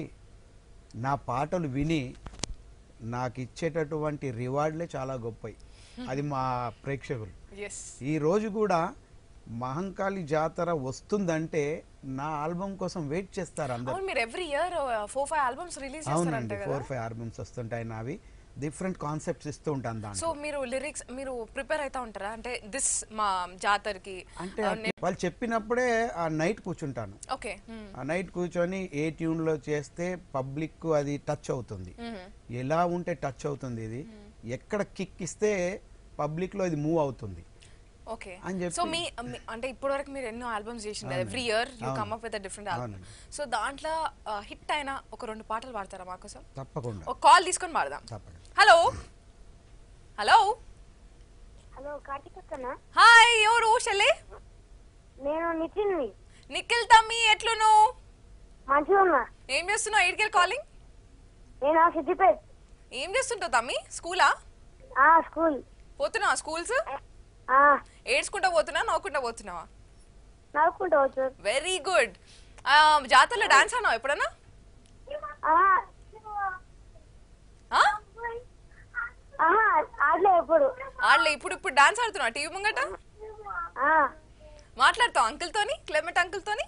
నా పాటలు విని నాకు ఇచ్చేటటువంటి రివార్డులే చాలా గొప్పవి అది మా ప్రేక్షకులు ఎస్ ఈ రోజు కూడా మహంకాళి జాతర వస్తుందంటే నా ఆల్బమ్ కోసం వెయిట్ చేస్తారు అందరు అవును మీరు every year four five albums release చేస్తారంట అవునండి కదా ఫోర్ ఫైవ్ ఆల్బమ్స్ వస్తుంటాయి నావి డిఫరెంట్ కాన్సెప్ట్స్ ఇస్తూ ఉంటాను సో దాంట్లో మీరు లిరిక్స్ మీరు ప్రిపేర్ అవుతా ఉంటారా అంటే దిస్ మా జాతరకి అంటే వాళ్ళు చెప్పినప్పుడే ఆ నైట్ కూర్చుంటాను ఓకే ఆ నైట్ కూర్చొని ఏ ట్యూన్లో చేస్తే పబ్లిక్ అది టచ్ అవుతుంది ఎలా ఉంటే టచ్ అవుతుంది ఇది ఎక్కడ కిక్ ఇస్తే పబ్లిక్లో ఇది మూవ్ అవుతుంది ఓకే అని చెప్పి- సో మీ మీ- అంటే ఇప్పటి వరకు మీరు ఎన్నో ఆల్బమ్స్ చేసింది ఎవ్రీ ఇయర్ యూ అవును. Come up with different album అవునండి. సో దాంట్లో హిట్ అయిన ఒక రెండు పాటలు పాడతారా మాకోసం తప్పకుండా ఒక కాల్ తీసుకొని పాడదాం తప్పకుండా హలో హలో హలో కార్తిక్ అక్కనా హాయ్ ఎవరు షెల్లి నేను నితిన్ని నిఖిల్ తమ్మి ఎట్లును మంచిగా ఉన్నా ఏం చేస్తున్నావు ఎయిడ్కెల్ కాలింగ్ నేను ఆ సిద్దిపేట్ ఏం చేస్తుంటావు తమ్మి స్కూలా ఆ స్కూల్ పోతున్నావా స్కూల్స్ ఆ ఏడ్చుకుంటా పోతున్నా నవ్వుకుంటా పోతున్నావా నవ్వుకుంటా వచ్చు వెరీ గుడ్ జాతరలో డాన్స్ అన్నావు ఎప్పుడన్నా ఆహా ఆ? ఆహా ఆడలే ఎప్పుడు ఆడలే ఇప్పుడు ఇప్పుడు డాన్స్ ఆడుతున్నావు టీవీ ముంగట ఆ మాట్లాడతావు అంకుల్ తోని క్లెమెంట్ అంకుల్ తోని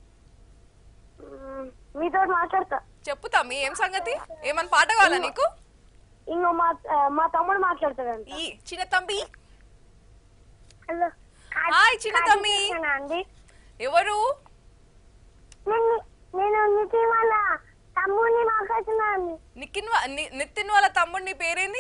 మ్, మీతో మాట్లాడతా చెప్పు తమ్మి ఏం సంగతి ఏమన్నా పాట కావాలా నీకు ఇంకో మా ఆ, మా తమ్ముడు మాట్లాడతాడంట ఈ చిన్న తమ్మి హలో హాయ్ చిన్న తమ్మి అండి ఎవరు నేను నేను నితిన్ వాళ్ళ తమ్ముడిని మాట్లాడుతున్నాను నిఖిన్ వా- ని- నితిన్ వాళ్ళ తమ్ముడు నీ పేరేంది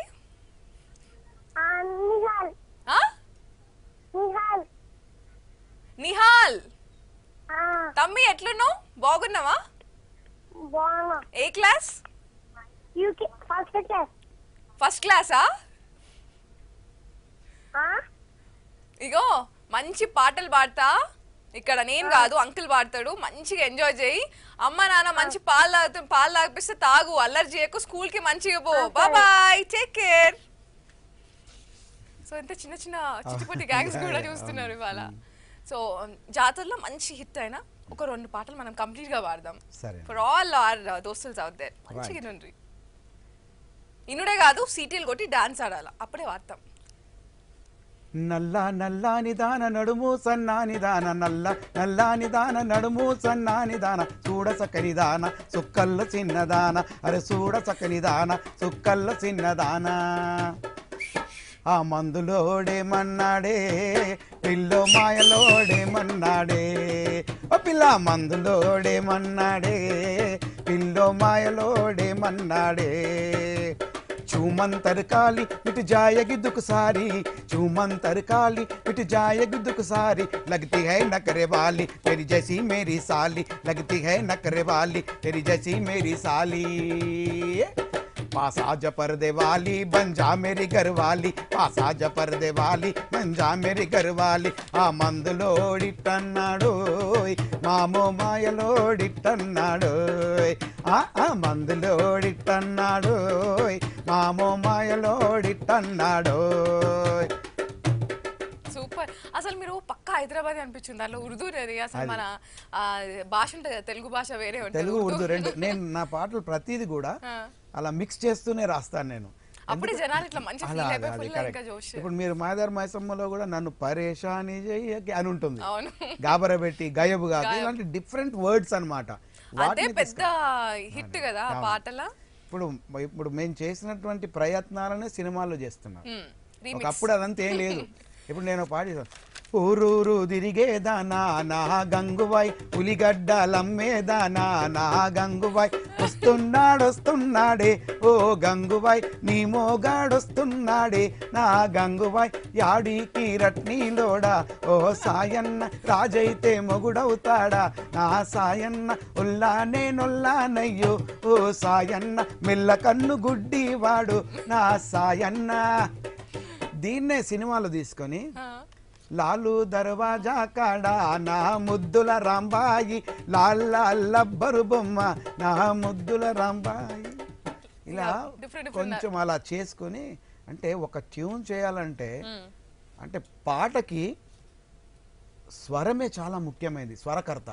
నిహాల్ ఆ నిహాల్ నిహాల్ ఆ, తమ్మి ఎట్లున్నావు బాగున్నావా బాగున్నా ఏ క్లాస్ యూకే ఫస్ట్ క్లాస్ ఫస్ట్ క్లాసా ఆ? ఇగో మంచి పాటలు పాడతా ఇక్కడ నేను కాదు అంకుల్ పాడతాడు మంచిగా ఎంజాయ్ చేయి అమ్మ నాన్న మంచి పాలు తాగుతూ పాలు తాగిపిస్తే తాగు అల్లరి చేయకు స్కూల్ కి మంచిగా పో బాయ్ టేక్ కేర్ సో ఇంత చిన్న చిన్న చిట్టుపట్టి గ్యాంగ్స్ కూడా చూస్తున్నారు ఇవాళ సో జాతరలో మంచి హిట్ అయినా ఒక రెండు పాటలు మనం కంప్లీట్ గా పాడదాం సరే ఫర్ ఆల్ ఆర్ దోస్తులు అవుట్ దేర్ మంచిగా నుండి ఇనుడే కాదు సీటీలు కొట్టి డాన్స్ ఆడాలి అప్పుడే వాడతాం నల్ల నల్లాని దాన నడుము సన్నాని దాన నల్ల నల్లాని దాన నడుము సన్నాని దాన చూడ సక్కని దాన సుక్కల్ల చిన్నదాన అరే చూడ సక్కని దాన సుక్కల్ల చిన్నదాన ఆ మందులోడేమన్నాడే పిల్లో మాయలోడేమన్నాడే ఓ పిల్ల మందులోడేమన్నాడే పిల్లో మాయలోడేమన్నాడే चूमंतर काली मिट जाएगी दुख सारी चूमंतर काली मिट जाएगी दुख सारी लगती है नकरे वाली तेरी जैसी मेरी साली लगती है नकरे वाली तेरी जैसी मेरी साली पास आजा पर्दे वाली बन जा मेरी घर वाली पास आजा पर्दे वाली बन जा मेरी घर वाली ఆ మందులోడిట్టన్నాడోయ్ మామో మాయలోడిట్టన్నాడోయ్ ఆ ఆ మందులోడిట్టన్నాడోయ్ మామో మాయలోడిట్టన్నాడోయ్ సూపర్ హైదరాబాద్ అసలు మీరు పక్క హైదరాబాద్ అనిపించింది దాంట్లో ఉర్దూ అనేది అసలు మన ఆ, భాష ఉంటుంది కదా తెలుగు భాష వేరే ఉంటుంది తెలుగు ఉర్దూ రెండు నేను నా పాటలు ప్రతిదీ కూడా ఆ. అలా మిక్స్ చేస్తూనే రాస్తాను నేను అప్పుడే జనాలు ఇట్లా మంచి అలా ఫీల్ అది అయిపోయి అది ఫుల్ ఇంకా కరెక్ట్ జోష్ ఇప్పుడు మీరు మాదార్ మైసమ్మలో కూడా నన్ను పరేషాని చెయ్యకి అని ఉంటుంది అవును గాబరబెట్టి గయబుగా ఇలాంటి డిఫరెంట్ వర్డ్స్ అన్నమాట అదే వాటిని పెద్ద హిట్ కదా ఆ పాటల ఇప్పుడు ఇప్పుడు మేము చేసినటువంటి ప్రయత్నాలనే సినిమాల్లో చేస్తున్నాం రీమిక్స్ ఒకప్పుడు అదంతా ఏం లేదు ఇప్పుడు నేను పాడి ఊరూరు తిరిగేదానా నా గంగుబాయ్ పులిగడ్డలమ్మేదానా నా గంగుబాయ్ వస్తున్నాడు వస్తున్నాడే ఓ గంగుబాయ్ నీ మోగాడొస్తున్నాడే నా గంగుబాయ్ యాడికి రట్నీలోడా ఓ సాయన్న రాజైతే మొగుడవుతాడా నా సాయన్న ఉల్లానే నొల్లానయ్యో ఓ సాయన్న మెల్ల కన్ను గుడ్డివాడు నా సాయన్న దీన్నే సినిమాలో తీసుకొని లాలు దర్వాజా కాడ నా ముద్దుల రాంబాయి లాల్లబ్బరు బొమ్మ నా ముద్దుల రాంబాయి ఇలా Yeah, different, different. కొంచెం అలా చేసుకొని అంటే ఒక ట్యూన్ చేయాలంటే అంటే పాటకి స్వరమే చాలా ముఖ్యమైనది స్వరకర్త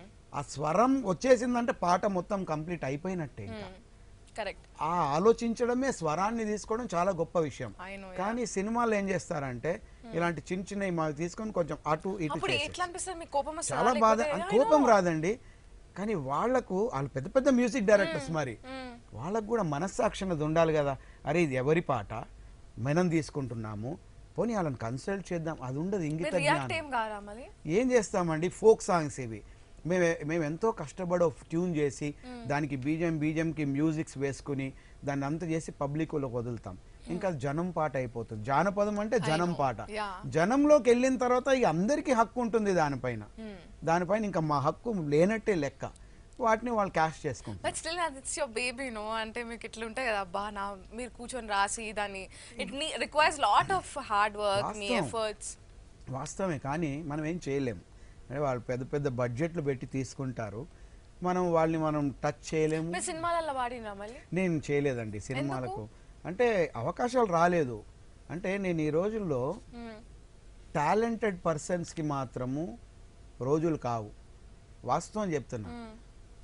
ఆ స్వరం వచ్చేసిందంటే పాట మొత్తం కంప్లీట్ అయిపోయినట్టే ఇంకా కరెక్ట్ ఆ ఆలోచించడమే స్వరాన్ని తీసుకోవడం చాలా గొప్ప విషయం I know, కానీ సినిమాలు ఏం చేస్తారంటే ఇలాంటి చిన్న చిన్నవి మాకు తీసుకొని కొంచెం అటు ఇటు అప్పుడు చేసి ఎట్లా అనిపిస్తుంది మీకు కోపం వస్తుందా? చాలా బాధ లేకపోతే, అది I కోపం know. రాదండి కానీ వాళ్లకు వాళ్ళు పెద్ద పెద్ద మ్యూజిక్ డైరెక్టర్స్ మరి మ్మ్. వాళ్ళకు కూడా మనస్సాక్షి అన్నది ఉండాలి కదా అరే ఇది ఎవరి పాట మనం తీసుకుంటున్నాము పోనీ వాళ్ళని కన్సల్ట్ చేద్దాం అది ఉండదు ఇంగిత మీరు రియాక్ట్ జ్ఞానం ఏం కారా మళ్ళీ ఏం చేస్తామండి ఫోక్ సాంగ్స్ ఇవి మేము మేము ఎంతో కష్టపడి ట్యూన్ చేసి దానికి బీజం బీజంకి మ్యూజిక్స్ వేసుకుని దాన్ని అంతా చేసి పబ్లిక్ వాళ్ళకి వదులుతాం ఇంకా జనం పాట అయిపోతుంది జానపదం అంటే జనం పాట Yeah. జనంలోకి వెళ్ళిన తర్వాత ఇక అందరికీ హక్కు ఉంటుంది దానిపైన దానిపైన ఇంకా మా హక్కు లేనట్టే లెక్క వాటిని వాళ్ళు క్యాష్ చేసుకుంటారు but still it's your baby no అంటే మీకు ఇట్లా ఉంటాయి కదా అబ్బా నా మీరు కూర్చొని రాసి దాన్ని it requires lot of hard work మీ వాస్తవం. ఎఫర్ట్స్ వాస్తవమే కానీ మనం ఏం చేయలేము అంటే వాళ్ళు పెద్ద పెద్ద బడ్జెట్లు పెట్టి తీసుకుంటారు మనం వాళ్ళని మనం టచ్ చేయలేము మీరు సినిమాలలో వాడినా మళ్ళీ నేను చేయలేదండి సినిమాలకు అంటే అవకాశాలు రాలేదు అంటే నేను ఈ రోజుల్లో మ్మ్. టాలెంటెడ్ పర్సన్స్కి మాత్రము రోజులు కావు వాస్తవం చెప్తున్నా మ్మ్.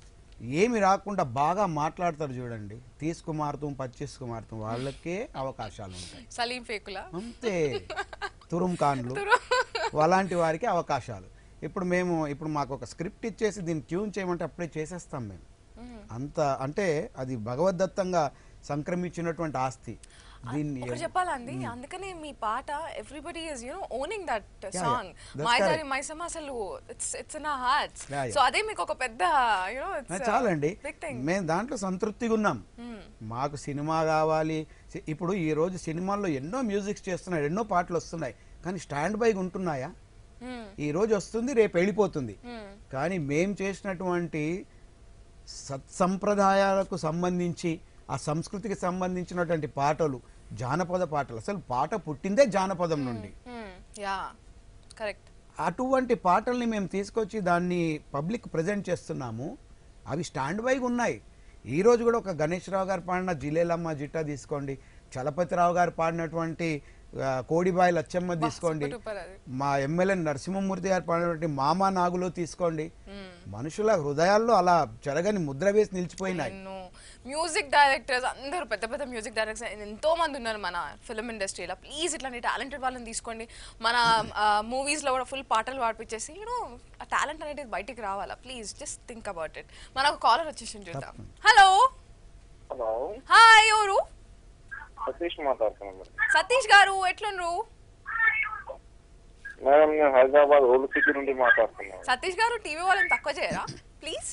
ఏమి రాకుండా బాగా మాట్లాడతారు చూడండి తీసుకుమారుతాం పచ్చిసుకుమారుతాం వాళ్ళకే అవకాశాలు ఉంటాయి సలీం ఫేకులా అంతే తురుం ఖాన్లు అలాంటి వారికి అవకాశాలు ఇప్పుడు మేము ఇప్పుడు మాకు ఒక స్క్రిప్ట్ ఇచ్చేసి దీన్ని ట్యూన్ చేయమంటే అప్పుడే చేసేస్తాం మేము అంత అంటే అది భగవద్దత్తంగా సంక్రమించినటువంటి ఆస్తి దీన్ని ఒకటి చెప్పాలండి అందుకనే మీ పాట everybody is you know owning that yeah. Song That's మైదారి correct. మైసమ్మ అసలు it's it's in hearts Yeah, yeah. So అదే మీకు ఒక పెద్ద యూనో ఆ, ఇట్స్ చాలండి బిగ్ థింగ్ మేము దాంట్లో సంతృప్తిగా ఉన్నాం మాకు సినిమా కావాలి సి- ఇప్పుడు ఈ రోజు సినిమాల్లో ఎన్నో మ్యూజిక్స్ చేస్తున్నాయి ఎన్నో పాటలు వస్తున్నాయి కానీ స్టాండ్ బైగా ఉంటున్నాయా ఈ రోజు వస్తుంది రేపు వెళ్ళిపోతుంది కానీ మేము చేసినటువంటి సత్సంప్రదాయాలకు సంబంధించి ఆ సంస్కృతికి సంబంధించినటువంటి పాటలు జానపద పాటలు అసలు పాట పుట్టిందే జానపదం నుండి యా కరెక్ట్ అటువంటి పాటల్ని మేము తీసుకొచ్చి దాన్ని పబ్లిక్ ప్రజెంట్ చేస్తున్నాము అవి స్టాండ్ బైగా ఉన్నాయి ఈ రోజు కూడా ఒక గణేష్ రావు గారు పాడిన జిలేలమ్మ జిట్టా తీసుకోండి చలపతిరావు గారు పాడినటువంటి ఆ, కోడిబాయి లచ్చమ్మ తీసుకోండి super duper అది. మా ఎమ్మెల్యే నరసింహమూర్తి గారు పాడినటువంటి మామా నాగులో తీసుకోండి మనుషుల హృదయాల్లో అలా చెరగని ముద్ర వేసి నిలిచిపోయినాయి ఎన్నో మ్యూజిక్ డైరెక్టర్స్ అందరూ పెద్ద పెద్ద మ్యూజిక్ డైరెక్టర్స్ ఎంతో మంది ఉన్నారు మన ఫిల్మ్ ఇండస్ట్రీలో ప్లీజ్ ఇట్లాంటి టాలెంటెడ్ వాళ్ళని తీసుకోండి మన మూవీస్ లో కూడా ఫుల్ పాటలు పాడిపించేసి యూనో ఆ టాలెంట్ అనేది బయటికి రావాలా please just think about it మనకు కాలర్ వచ్చేసి చూద్దాం హలో హలో హాయ్ ఎవరు సతీష్ మాట్లాడుతున్నాను మేడం సతీష్ గారు ఎట్లుండ్రు మేడం నేను హైదరాబాద్ ఓల్డ్ సిటీ నుండి మాట్లాడుతున్నాను సతీష్ గారు టీవీ వాళ్ళని తక్కువ చేయరా ప్లీజ్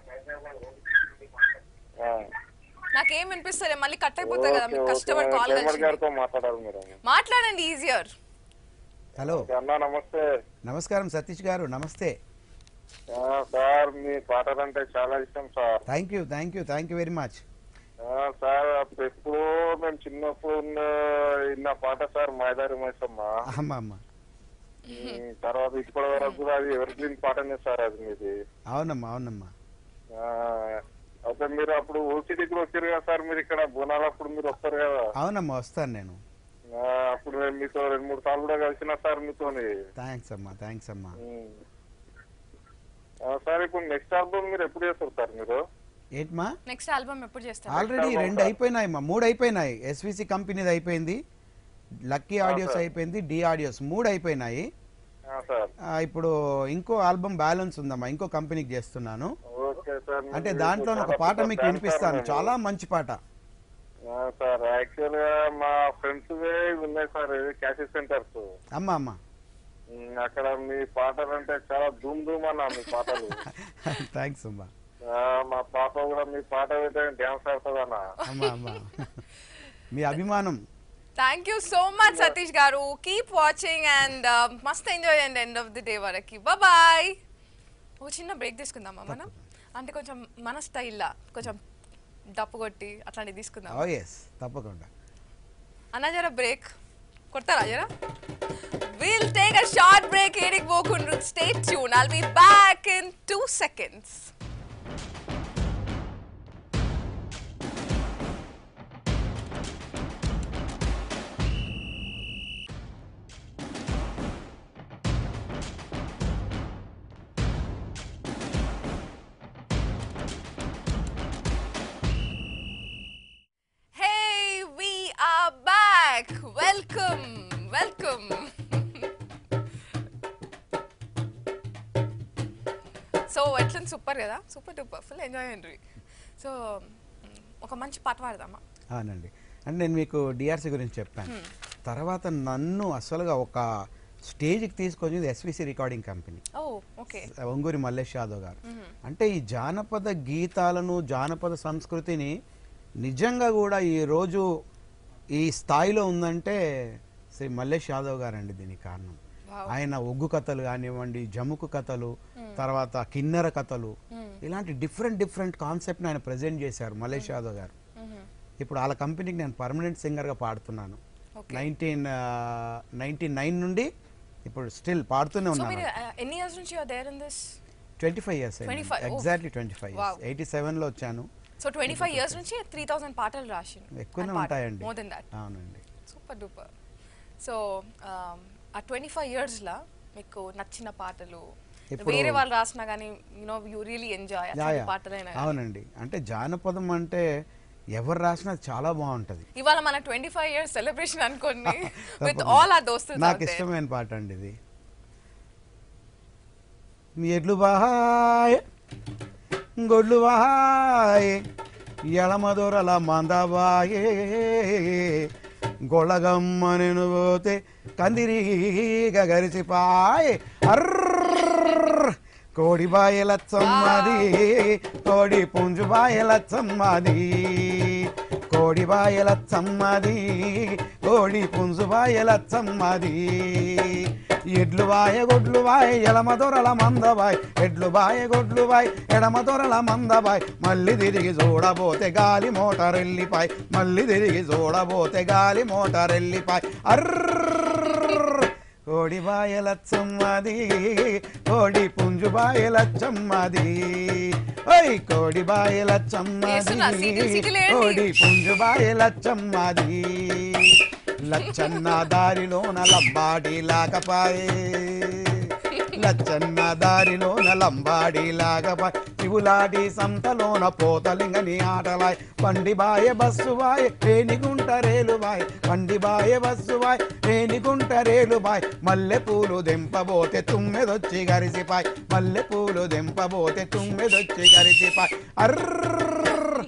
ఆ. నాకేం వినిపిస్తలే మళ్ళీ కట్ అయిపోతుంది కదా ఓకే, మీకు ఓకే. కష్టపడి నేను కాల్ చైర్మన్ కలిసి గారితో మాట్లాడాలి మేడం మాట్లాడండి ఈజియర్ హలో అన్నా నమస్తే నమస్కారం సతీష్ గారు నమస్తే ఆ, సార్ మీ పాటలు అంటే చాలా ఇష్టం sir thank you thank you thank you very much ఆ, సార్ అప్పుడు ఎప్పుడో మేము చిన్నప్పుడు ఉన్న విన్న పాట సార్ మైదారి మైసమ్మ అమ్మ అమ్మ ఉమ్, తర్వాత ఇప్పటి వరకు కూడా అది ఎవరి గ్రీన్ పాటనే సార్ అది మీది అవునమ్మా అవునమ్మా ఆ, అయితే మీరు అప్పుడు ఓసిటీకి వచ్చారు కదా సార్ మీరు ఇక్కడ బోనాలప్పుడు మీరు వస్తారు కదా అవునమ్మా వస్తాను నేను ఆ, అప్పుడు నేను మీతో రెండు మూడు సార్లు కూడా కలిసిన సార్ మీతోని థ్యాంక్స్ అమ్మా థ్యాంక్స్ అమ్మా ఉమ్. ఆ, సార్ ఇప్పుడు నెక్స్ట్ ఆల్బమ్ మీరు ఎప్పుడు చేస్తారు సార్ మీరు ఏంటమ్మా నెక్స్ట్ ఆల్బమ్ ఎప్పుడు చేస్తారు ఆల్రెడీ రెండు అయిపోయినాయి మా మూడు అయిపోయినాయి ఎస్విసి కంపెనీది అయిపోయింది లక్కీ ఆడియోస్ అయిపోయింది డి ఆడియోస్ మూడు అయిపోయినాయి ఆ, సార్ ఆ, ఇప్పుడు ఇంకో ఆల్బమ్ బ్యాలెన్స్ ఉందమ్మా ఇంకో కంపెనీకి చేస్తున్నాను ఓకే సార్ అంటే మీకు దాంట్లో ఒక చాలా పాట పెద్ద మీకు fan వినిపిస్తాను సార్ నేను. చాలా మంచి పాట ఆ, సార్ యాక్చువల్ గా మా ఫ్రెండ్స్ ఉన్నాయి సార్ క్యాషెస్ సెంటర్స్ అమ్మా అమ్మా అక్కడ మీ పాటలు అంటే చాలా ధూమ్ ధూమ్ అన్న మీ పాటలు థ్యాంక్స్ అమ్మా ఆ, మా పాప కూడా మీ పాట వింటే డ్యాన్స్ ఆడుతుంది అన్న అమ్మా అమ్మా మీ అభిమానం thank you so much Satish గారు కీప్ వాచింగ్ అండ్ మస్త్ enjoy and end of the day వరకు బాయ్ ఒక చిన్న బ్రేక్ తీసుకుందామా మనం అంటే కొంచెం మన స్టైల్లా కొంచెం డప్పు కొట్టి అట్లాంటివి తీసుకుందాం ఓ ఎస్ తప్పకుండా అన్న జర బ్రేక్ కొడతారా జర will take a short break ఏడికి పోకుండా stay tune I'll be back in two seconds Hey, we are back. Welcome, welcome. So ఎట్లని సూపర్ కదా సూపర్ డూపర్ ఫుల్ ఎంజాయ్ అయ్యండి సో ఒక మంచి పాట పాడదామా అవునండి అంటే నేను మీకు డిఆర్సీ గురించి చెప్పాను తర్వాత నన్ను అసలుగా ఒక స్టేజ్కి తీసుకొచ్చింది SVC recording company oh okay Onguri Mallesh Yadav గారు అంటే ఈ జానపద గీతాలను జానపద సంస్కృతిని నిజంగా కూడా ఈ రోజు ఈ స్థాయిలో ఉందంటే శ్రీ మల్లేష్ యాదవ్ గారండి దీనికి కారణం ఆయన ఒగ్గు కథలు కానివ్వండి జముకు కథలు తర్వాత కిన్నెర కథలు ఇలాంటి డిఫరెంట్ డిఫరెంట్ కాన్సెప్ట్ని ఆయన ప్రజెంట్ చేశారు మల్లేష్ యాదవ్ గారు ఇప్పుడు వాళ్ళ కంపెనీకి నేను పర్మనెంట్ సింగర్గా పాడుతున్నాను నైన్టీన్ నైన్టీ నైన్ నుండి ఇప్పుడు స్టిల్ పాడుతూనే సో ఉన్నాను మీరు uh, ఎన్ని ఇయర్స్ నుంచి there in this twenty five years 25, oh. Exactly twenty five Wow. Years eighty సెవెన్లో వచ్చాను సో ట్వంటీ ఫైవ్ ఇయర్స్ నుంచి త్రీ థౌసండ్ పాటలు రాసి ఎక్కువనే ఉంటాయండి మోర్ దెన్ దాట్ అవునండి సూపర్ డూపర్ సో ఆ ట్వంటీ ఫైవ్ ఇయర్స్లో మీకు నచ్చిన పాటలు ఇప్పుడు- వేరే వాళ్ళు రాసినా కానీ you know you really enjoy yeah, yeah. పాటలైనా గానీ. అవునండి అంటే జానపదం అంటే ఎవరు రాసినా చాలా బాగుంటది ఇవాళ మన ట్వంటీ ఫైవ్ ఇయర్స్ సెలబ్రేషన్ అనుకోండి విత్ తప్పకుండా. ఆల్ ఆ దోస్తులు నాకు ఇష్టమైన పాట అండి ఇది మీ ఎడ్లు బాయ్ గొడ్లు బాయ్ ఎడమదొరల మందబాయే గొళ్ళగమ్మనెను పోతే కందిరీగ గరిసిపాయ్ అర్ర కోడి బాయలచ్చమ్మది కోడి పుంజు బాయలచ్చమ్మది కోడి బాయలచ్చమ్మది కోడి పుంజు బాయలచ్చమ్మది ఎడ్లు బాయ గొడ్లు బాయ్ ఎడమ దొరల మందబాయ్ ఎడ్లు బాయ గొడ్లు బాయ్ ఎడమ దొరల మందబాయ్ మళ్ళీ తిరిగి చూడబోతే గాలి మోటార్ వెళ్ళిపాయ్ మళ్ళీ తిరిగి చూడబోతే గాలి మోటార్ వెళ్ళిపాయ్ అర్ర కోడి బాయలచ్చమ్మది కోడి పుంజు బాయలచ్చమ్మది ఓయ్ కోడి బాయలచ్చమ్మది వేస్తున్నా, సీటీలు, సీటీలు ఏంటి? కోడి పుంజు బాయలచ్చమ్మది లచ్చన్న దారిలోన లంబాడి లాకపాయే లచ్చన్న దారిలోన లంబాడి లాగపాయ్ శివులాడి సంతలోన పోతలింగని ఆటలాయ్ బండి బాయ బస్సు బాయ్ రేణిగుంట రేలు బాయ్ బండి బాయ బస్సు బాయ్ రేణిగుంట రేలు బాయ్ మల్లె పూలు దెంపబోతే తుమ్మెదొచ్చి గరిసిపాయ్ మల్లె పూలు దెంపబోతే తుమ్మెదొచ్చి గరిసిపాయ్ అర్ర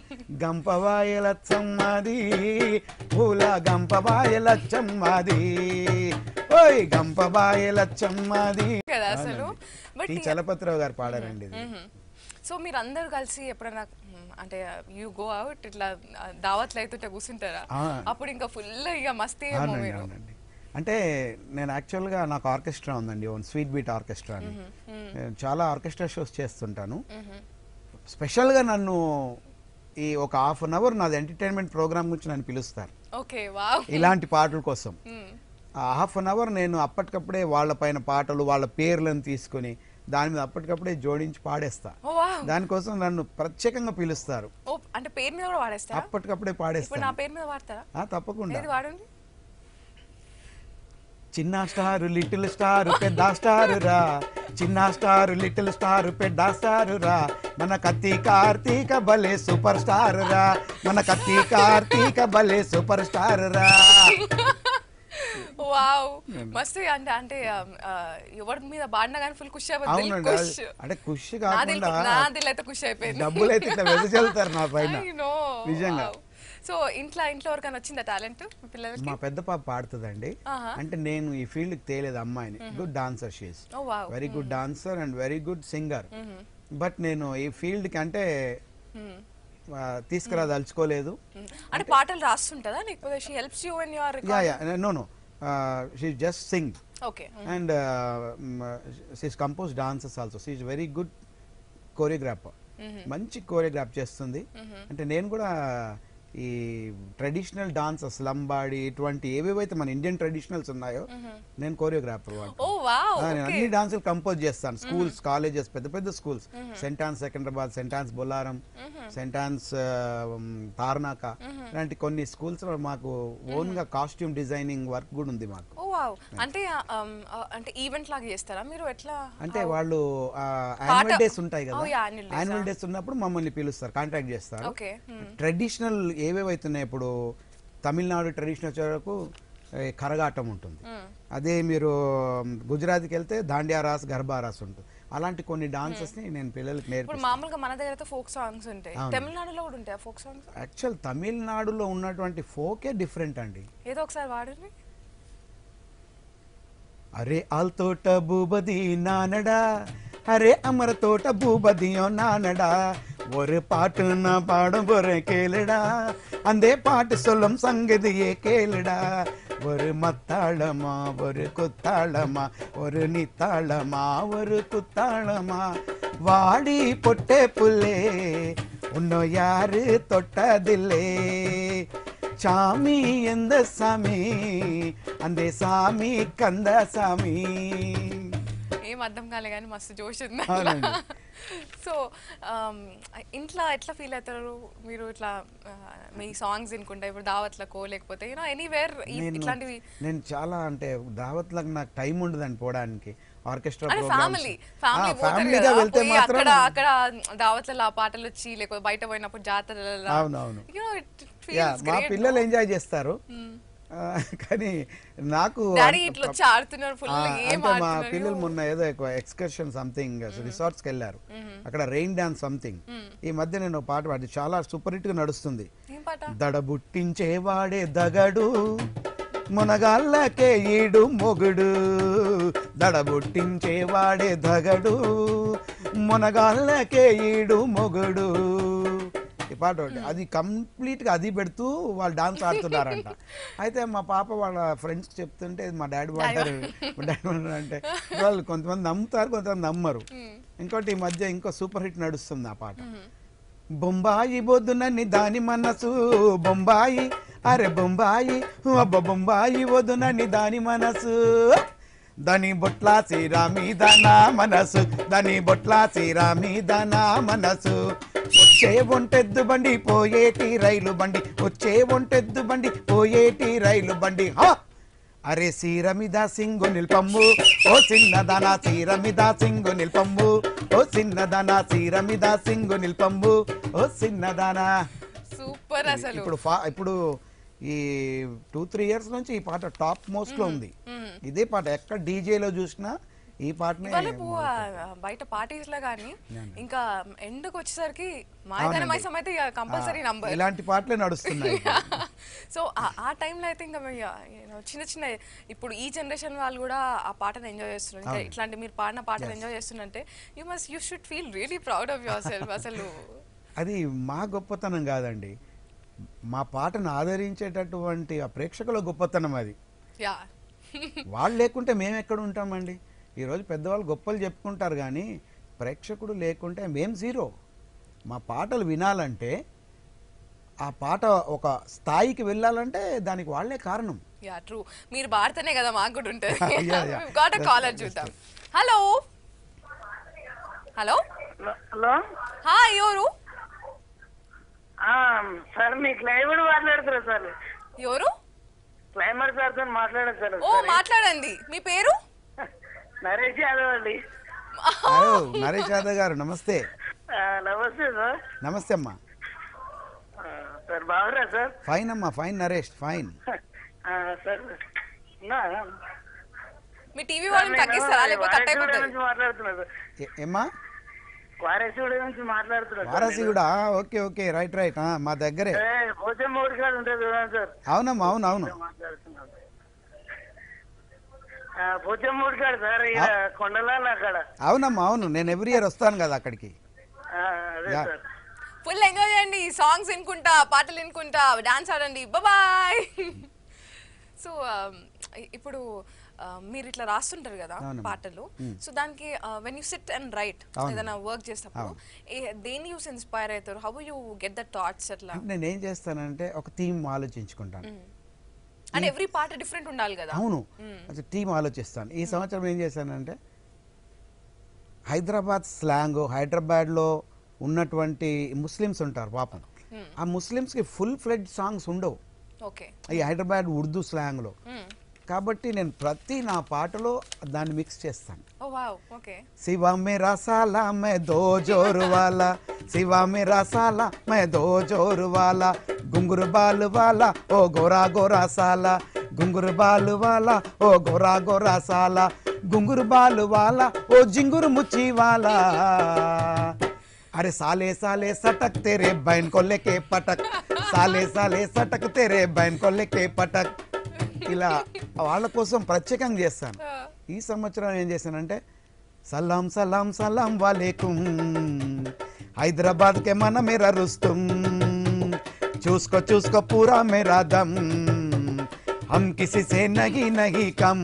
గంపవాయలచ్చమ్మది పూల గంపవాయలచ్చమ్మది ఓయ్ గంపవాయలచ్చమ్మది కదా అసలు బట్ టి చలపతిరావు గారు పాడారండి ఇది సో మీరు అందరు కలిసి ఎప్పుడైనా మ్, అంటే యూ గో అవుట్ ఇట్లా ఆ, దావత్లు అవుతుంటే కూర్చుంటారా ఆ. అప్పుడు ఇంకా ఫుల్ ఇక మస్తీ ఏమో అవునండి మీరు అవునండి అంటే నేను యాక్చువల్గా నాకు ఆర్కెస్ట్రా ఉందండి ఓన్ స్వీట్ బీట్ ఆర్కెస్ట్రా అని నేను చాలా ఆర్కెస్ట్రా షోస్ చేస్తుంటాను స్పెషల్గా నన్ను ఈ ఒక హాఫ్ అన్ అవర్ నాది ఎంటర్టైన్మెంట్ ప్రోగ్రామ్ గురించి నన్ను పిలుస్తారు ఓకే వావ్ ఇలాంటి పాటల కోసం ఆ హాఫ్ అన్ అవర్ నేను అప్పటికప్పుడే వాళ్ళ పైన పాటలు వాళ్ళ పేర్లను తీసుకొని దాని మీద అప్పటికప్పుడే జోడించి పాడేస్తా ఓ వావ్ దానికోసం నన్ను ప్రత్యేకంగా పిలుస్తారు ఓ అంటే పేరు మీద కూడా వాడేస్తారా అప్పటికప్పుడే ఇప్పుడు నా పాడేస్తాను పేరు మీద వాడతారా ఆ, తప్పకుండా ఏది వాడండి చిన్న స్టారు లిటిల్ స్టారు పెద్ద స్టారు రా చిన్న స్టారు లిటిల్ స్టారు పెద్ద స్టారు రా మన కత్తి కార్తీక భలే సూపర్ స్టార్ రా మన కత్తి కార్తీక భలే సూపర్ స్టార్ రా వావ్ మస్తు అంటే అంటే ఆ, ఎవరి మీద బాడినా కానీ ఫుల్ ఖుషి అయిపోతుంది అవునండి ఖుష్ అది- అంటే ఖుషి నా దిల్ కాకుండా నా దిల్ అయితే ఖుషి అయిపోయింది డబ్బులు అయితే ఇట్లా వెదజల్లుతారు నా పైన I know. నిజంగా Wow. సో ఇంట్లో ఇంట్లో ఎవరికైనా వచ్చిందా టాలెంట్ పిల్లలకి మా పెద్ద పాప పాడుతుందండి ఆహా. అంటే నేను ఈ ఫీల్డ్కి తేలేదు అమ్మాయిని good dancer she's oh wow very good dancer and very good singer but నేను ఈ ఫీల్డ్కి అంటే ఆ, తీసుకురాదలుచుకోలేదు అంటే పాటలు రాస్తుంటదా లేకపోతే she helps you and your yeah yeah no no she just sing okay and she's compose dances also she is very good choreographer మంచి కోరియోగ్రాఫ్ చేస్తుంది అంటే నేను కూడా ఈ ట్రెడిషనల్ డాన్సెస్ లంబాడి ఇటువంటి ఏవేవైతే మన ఇండియన్ ట్రెడిషనల్స్ ఉన్నాయో నేను కోరియోగ్రాఫర్ ఓ వావ్ నేను అన్ని డాన్సులు కంపోజ్ చేస్తాను స్కూల్స్ కాలేజెస్ పెద్ద పెద్ద schools Saint Ann's Secunderabad Saint Ann's Bollaram Saint Ann's Tarnaka ఇలాంటి కొన్ని స్కూల్స్ లో మాకు ఓన్ గా కాస్ట్యూమ్ డిజైనింగ్ వర్క్ కూడా ఉంది మాకు ఓ వావ్ అంటే um, uh, అంటే ఈవెంట్ లాగా చేస్తారా మీరు ఎట్లా అంటే How? వాళ్ళు యాన్యువల్ డేస్ ఉంటాయి కదా Oh, yeah, annual days, annual ah. Days ఉన్నప్పుడు మమ్మల్ని పిలుస్తారు కాంటాక్ట్ చేస్తారు Okay, hmm. ట్రెడిషనల్ ఏవేవైతున్నాయి ఇప్పుడు తమిళనాడు ట్రెడిషనల్ వరకు ఏ, కరగాటం ఉంటుంది అదే మీరు గుజరాత్కి వెళ్తే దాండియా రాస్ గర్భా రాస్ ఉంటుంది అలాంటి కొన్ని డాన్సెస్ ని నేను పిల్లలకి ఇప్పుడు నేర్పిస్తాను మామూలుగా మన దగ్గర అయితే ఫోక్ సాంగ్స్ ఉంటాయి అవును. తమిళనాడులో కూడా ఉంటాయి ఫోక్ సాంగ్స్ యాక్చువల్ తమిళనాడులో ఉన్నటువంటి ఫోకే డిఫరెంట్ అండి ఏదో ఒకసారి వాడండి అరే ఆల్ తోట భూபதி நானடா அரே அமர தோட்ட பூபதியோ நானடா ஒரு பாட்டு நான் பாடும் போறேன் கேளுடா அந்த பாட்டு சொல்லும் சங்கதியே கேளுடா ஒரு மத்தாளமா ஒரு குத்தாளமா ஒரு நித்தாளமா ஒரு குத்தாளமா வாடி பொட்டே புல்லே உன்னை யாரு தொட்டதில்லே சாமி எந்த சாமி அந்த சாமி கந்த சாமி ఏం అర్థం కాలే కానీ మస్తు జోష్ ఉంది అవునండి. సో ఇంట్లో ఎట్లా ఫీల్ అవుతారు మీరు ఇట్లా ఆ, మీ సాంగ్స్ వినుకుంటా ఇప్పుడు దావత్లకో లేకపోతే యూనో ఎనీవేర్ నేను ఇట్లాంటివి నేను చాలా అంటే దావత్లకు నాకు టైం ఉండదండి పోవడానికి ఆర్కెస్ట్రా అంటే ప్రోగ్రామ్స్ ఫ్యామిలీ ఫ్యామిలీ పోతారు ఫ్యామిలీగా కదా వెళ్తే పోయి మాత్రం అక్కడ అక్కడ దావత్లలో ఆ పాటలు వచ్చి లేకపోతే బయట పోయినప్పుడు జాతరలలో అవునవును. యూనో ఇట్ యా ఫీల్స్ మా పిల్లలు ఎంజాయ్ చేస్తారు ఆ, కానీ నాకు డాడీ అంత- ఇట్లా వచ్చి ఆడుతున్నారు ఫుల్ ఆ, ఏం అంటే మా ఆడుతున్నారు పిల్లలు మొన్న ఏదో ఎక్స్కర్షన్ సంథింగ్ రిసార్ట్స్కి వెళ్ళారు అక్కడ రెయిన్ డాన్స్ సంథింగ్ ఈ మధ్య నేను ఒక పాట పాడి చాలా సూపర్ హిట్ గా నడుస్తుంది ఏం పాట దడబుట్టించేవాడే దగడు మునగాళ్ళకే ఈడు మొగుడు దడబుట్టించేవాడే దగడు మునగాళ్ళకే ఈడు మొగుడు ఈ పాట ఒకటి అది కంప్లీట్ గా అది పెడుతూ వాళ్ళు డాన్స్ ఆడుతున్నారంట అయితే మా పాప వాళ్ళ ఫ్రెండ్స్ చెప్తుంటే మా డాడీ పాడారు మా డాడీ పాడారు అంటే వాళ్ళు కొంతమంది నమ్ముతారు కొంతమంది నమ్మరు ఇంకోటి ఈ మధ్య ఇంకో సూపర్ హిట్ నడుస్తుంది ఆ పాట బొంబాయి బొద్దునని దాని మనసు బొంబాయి అరే బొంబాయి అబ్బ బొంబాయి వదునని దాని మనసు దాని బొట్ల శ్రీరామి దానా మనసు దాని బొట్ల శ్రీరామి దానా మనసు వచ్చే ఒంటెద్దు బండి పోయేటి రైలు బండి వచ్చే ఒంటెద్దు బండి పోయేటి రైలు బండి హా అరే సీరమిద సింగు నిల్పమ్ము ఓ చిన్నదన సీరమిద సింగు నిల్పమ్ము ఓ చిన్నదన సీరమిద సింగు నిల్పమ్ము ఓ చిన్నదన సూపర్ అసలు ఇప్పుడు ఫా- ఇప్పుడు ఈ టూ త్రీ ఇయర్స్ నుంచి ఈ పాట టాప్ మోస్ట్ లో ఉంది ఇదే పాట ఎక్కడ డీజేలో చూసినా ఈ పాటనే ఇవాళ పువ్వు, ఆ, బయట పార్టీస్ లో కానీ ఇంకా ఎండకు వచ్చేసరికి మాయదాన మైసం అయితే కంపల్సరీ నంబర్ ఇలాంటి పాటలే నడుస్తున్నాయి సో ఆ టైంలో అయితే ఇంకా మీ, ఆ, you know, చిన్న చిన్న ఇప్పుడు ఈ జనరేషన్ వాళ్ళు కూడా ఆ పాటను ఎంజాయ్ చేస్తున్నారు ఇంకా ఇట్లాంటి మీరు పాడిన పాటలు ఎంజాయ్ చేస్తుందంటే you must you should feel really proud of yourself అసలు అది మా గొప్పతనం కాదండి మా పాటను ఆదరించేటటువంటి ఆ ప్రేక్షకుల గొప్పతనం అది యా వాళ్ళు లేకుంటే మేము ఎక్కడ ఉంటామండి ఈరోజు పెద్దవాళ్ళు గొప్పలు చెప్పుకుంటారు కానీ ప్రేక్షకుడు లేకుంటే మేం జీరో మా పాటలు వినాలంటే ఆ పాట ఒక స్థాయికి వెళ్ళాలంటే దానికి వాళ్ళే కారణం యా ట్రూ మీరు పాడితేనే కదా మాకు కూడా ఉంటుంది Yeah, yeah. Got That's- caller that's చూద్దాం హలో హలో హలో హాయ్ ఎవరు ఆ, సార్ మీ క్లైవుడ్ మాట్లాడుతున్నా సార్ ఎవరు క్లైమర్ సార్ తో మాట్లాడారు సార్ ఓ మాట్లాడండి మీ పేరు నరేష్ యాదవ్ అండి హలో నరేష్ యాదవ్ గారు నమస్తే ఆ, నమస్తే సార్ నమస్తే అమ్మా ఆ, సార్ బాగురా సార్ ఫైన్ అమ్మా ఫైన్ నరేష్ ఫైన్ ఆ, సార్ నా, మీ టీవీ వాళ్ళని నేను తగ్గిస్తారా లేకపోతే కట్ వారసుడి అయిపోతుంది నుంచి మాట్లాడుతున్నా సార్ ఏ- ఏమ్మా వారసుడి నుంచి మాట్లాడుతున్నా సార్ వారాసి కూడా ఓకే ఓకే రైట్ రైట్ ఆ, మా దగ్గరే ఏ, పోచమ్మ ఊరి కాడ ఉంటుంది చూడండి సార్ అవునమ్మా అవును అవును మాట్లాడుతున్నాను ఆ, పోచమ్మ ఊరి కాడ సార్ ఇక కొండలాల అక్కడ అవునమ్మా అవును నేను ఎవ్రీ ఇయర్ వస్తాను కదా అక్కడికి ఆ, అదే యా. సార్ ఫుల్ ఎంజాయ్ చేయండి సాంగ్స్ వినుకుంటా పాటలు వినుకుంటా డాన్స్ ఆడండి బాయ్ సో ఇప్పుడు uh, మీరు ఇట్లా రాస్తుంటారు కదా అవునమ్మా. పాటలు సో దానికి when you sit and write అవును. ఏదైనా వర్క్ చేసేటప్పుడు ఏ- దేన్ని చూసి ఇన్స్పైర్ అవుతారు how you get the thoughts అట్లా అంటే నేను ఏం చేస్తానంటే ఒక థీమ్ ఆలోచించుకుంటాను అండ్ ఎవ్రీ పాట డిఫరెంట్ ఉండాలి కదా అవును అసలు టీం ఆలోచిస్తాను ఈ సంవత్సరం ఏం చేశానంటే హైదరాబాద్ స్లాంగ్ హైదరాబాద్లో ఉన్నటువంటి ముస్లిమ్స్ ఉంటారు పాపం ఆ ముస్లిమ్స్కి ఫుల్ ఫ్లెడ్ సాంగ్స్ ఉండవు ఓకే ఈ హైదరాబాద్ ఉర్దూ స్లాంగ్లో కాబట్టి నేను ప్రతి నా పాటలో దాన్ని మిక్స్ చేస్తాను ఓ వావ్ ఓకే शिवा मेरा साला मैं दो जोर वाला शिवा मेरा साला मैं दो जोर वाला घुंगुर बाल वाला ओ गोरा गोरा साला घुंगुर बाल वाला ओ गोरा गोरा साला घुंगुर बाल वाला ओ जिंगुर मुची वाला अरे साले साले सटक तेरे बहन को लेके पटक साले साले सटक तेरे बहन को लेके पटक ఇలా వాళ్ళ కోసం ప్రత్యేకంగా చేస్తాను ఈ సంవత్సరం ఏం చేశానంటే సలాం సలాం సలాం వాలేకుం హైదరాబాద్ కే మన మేరా రుస్తుం చూసుకో చూసుకో పూరా మేరా దమ్ హమ్ కిసి సే నహి నహి కమ్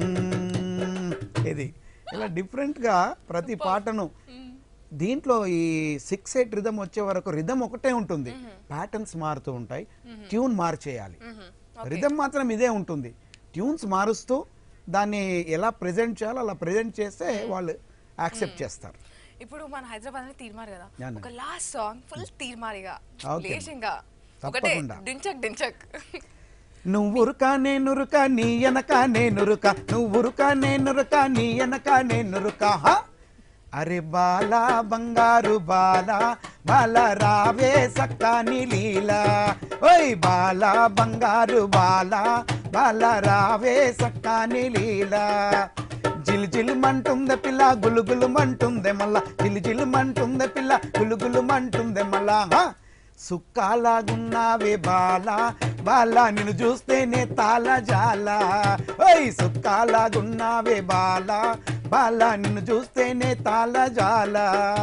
ఇది ఇలా డిఫరెంట్గా ప్రతి పాటను దీంట్లో ఈ సిక్స్ ఎయిట్ రిధం వచ్చే వరకు రిధం ఒకటే ఉంటుంది ప్యాటర్న్స్ మారుతూ ఉంటాయి ట్యూన్ మార్చేయాలి రిధం మాత్రం ఇదే ఉంటుంది ట్యూన్స్ మారుస్తూ దాన్ని ఎలా ప్రెజెంట్ చేయాలో అలా ప్రెజెంట్ చేస్తే వాళ్ళు యాక్సెప్ట్ చేస్తారు ఇప్పుడు మన హైదరాబాద్ అనేది తీర్మారు కదా అవును. ఒక లాస్ట్ సాంగ్ ఫుల్ తీర్మారిగా ఓకే. లేచింగా ఒకటే తప్పకుండా. డించక్ డించక్ నువ్వురుక నేనురుక నీ ఎనక నేనురుక నువ్వురుక నేనురుక నీ ఎనక నేనురుక హ? అరే బాలా బంగారు బాలా బాల రావే సక్కాని లీలా ఓయ్ బాలా బంగారు బాలా బాల రావే సక్కాని లీలా జిల్ జిల్ మంటుందే పిల్ల గులుగులు మంటుందే మళ్ళా జిల్ జిల్ మంటుందే పిల్ల గులుగులు మంటుందే మళ్ళా హ? సుక్కాలాగున్నావే బాలా బాలా నిన్ను చూస్తేనే తాళ జాల ఓయ్ సుక్కాలాగున్నావే బాలా బాలా నిన్ను చూస్తేనే తాళ జాల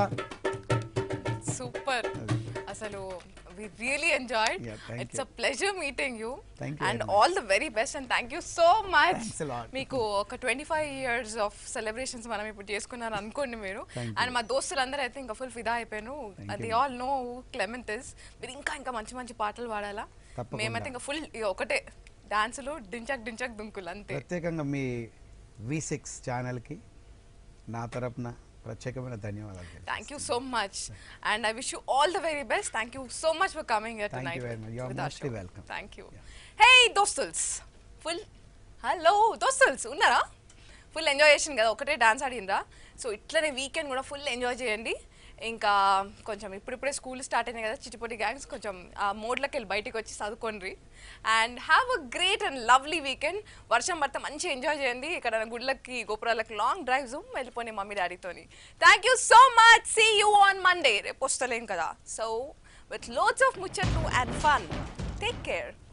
సూపర్ అసలు we really enjoyed Yeah, thank it's a pleasure meeting you Thank you and very much. All the very best and thank you so much Thanks a lot. మీకు ఒక twenty five years of celebrations మనం ఇప్పుడు చేసుకున్నారు అనుకోండి మీరు Thank you. అండ్ మా దోస్తులందరూ అయితే ఇంకా ఫుల్ ఫిదా అయిపోయాను ది ఆల్ నో క్లెమెంట్ ఇస్ మీరు ఇంకా ఇంకా మంచి మంచి పాటలు పాడాలా తప్పకుండా. మేమైతే ఇంకా ఫుల్ ఒకటే డాన్సులు డించక్ డించక్ దుంకులు అంతే ప్రత్యేకంగా మీ వి సిక్స్ ఛానల్కి నా తరపున ప్రత్యేకమైన ధన్యవాదాలు తెలియజేస్తున్నాను. Thank you so much. And I wish you all the very best. Thank you so much for coming here Thank tonight. you very with- much. You are with our mostly show. welcome. Thank you. Hey, dostals. Full. Hello దోస్తుల్స్ ఉన్నారా ఫుల్ ఎంజాయ్ చేసింది కదా ఒకటే డాన్స్ ఆడిండ్రా సో ఇట్లనే వీకెండ్ కూడా ఫుల్ ఎంజాయ్ చేయండి ఇంకా కొంచెం ఇప్పుడిప్పుడే స్కూల్ స్టార్ట్ అయినాయి కదా చిటిపొటి గ్యాంగ్స్ కొంచెం ఆ మోడ్లోకి వెళ్ళి బయటికి వచ్చి చదువుకోండి and have a great and lovely weekend వర్షం పడితే మంచిగా ఎంజాయ్ చేయండి ఇక్కడ గుడ్లకి గోపురాలకి లాంగ్ డ్రైవ్స్ వెళ్ళిపోయి మమ్మీ డాడీతోని thank you so much see you on Monday రేపు వస్తలేం కదా సో విత్ లోడ్స్ ఆఫ్ ముచ్చట్లు అండ్ ఫన్ టేక్ కేర్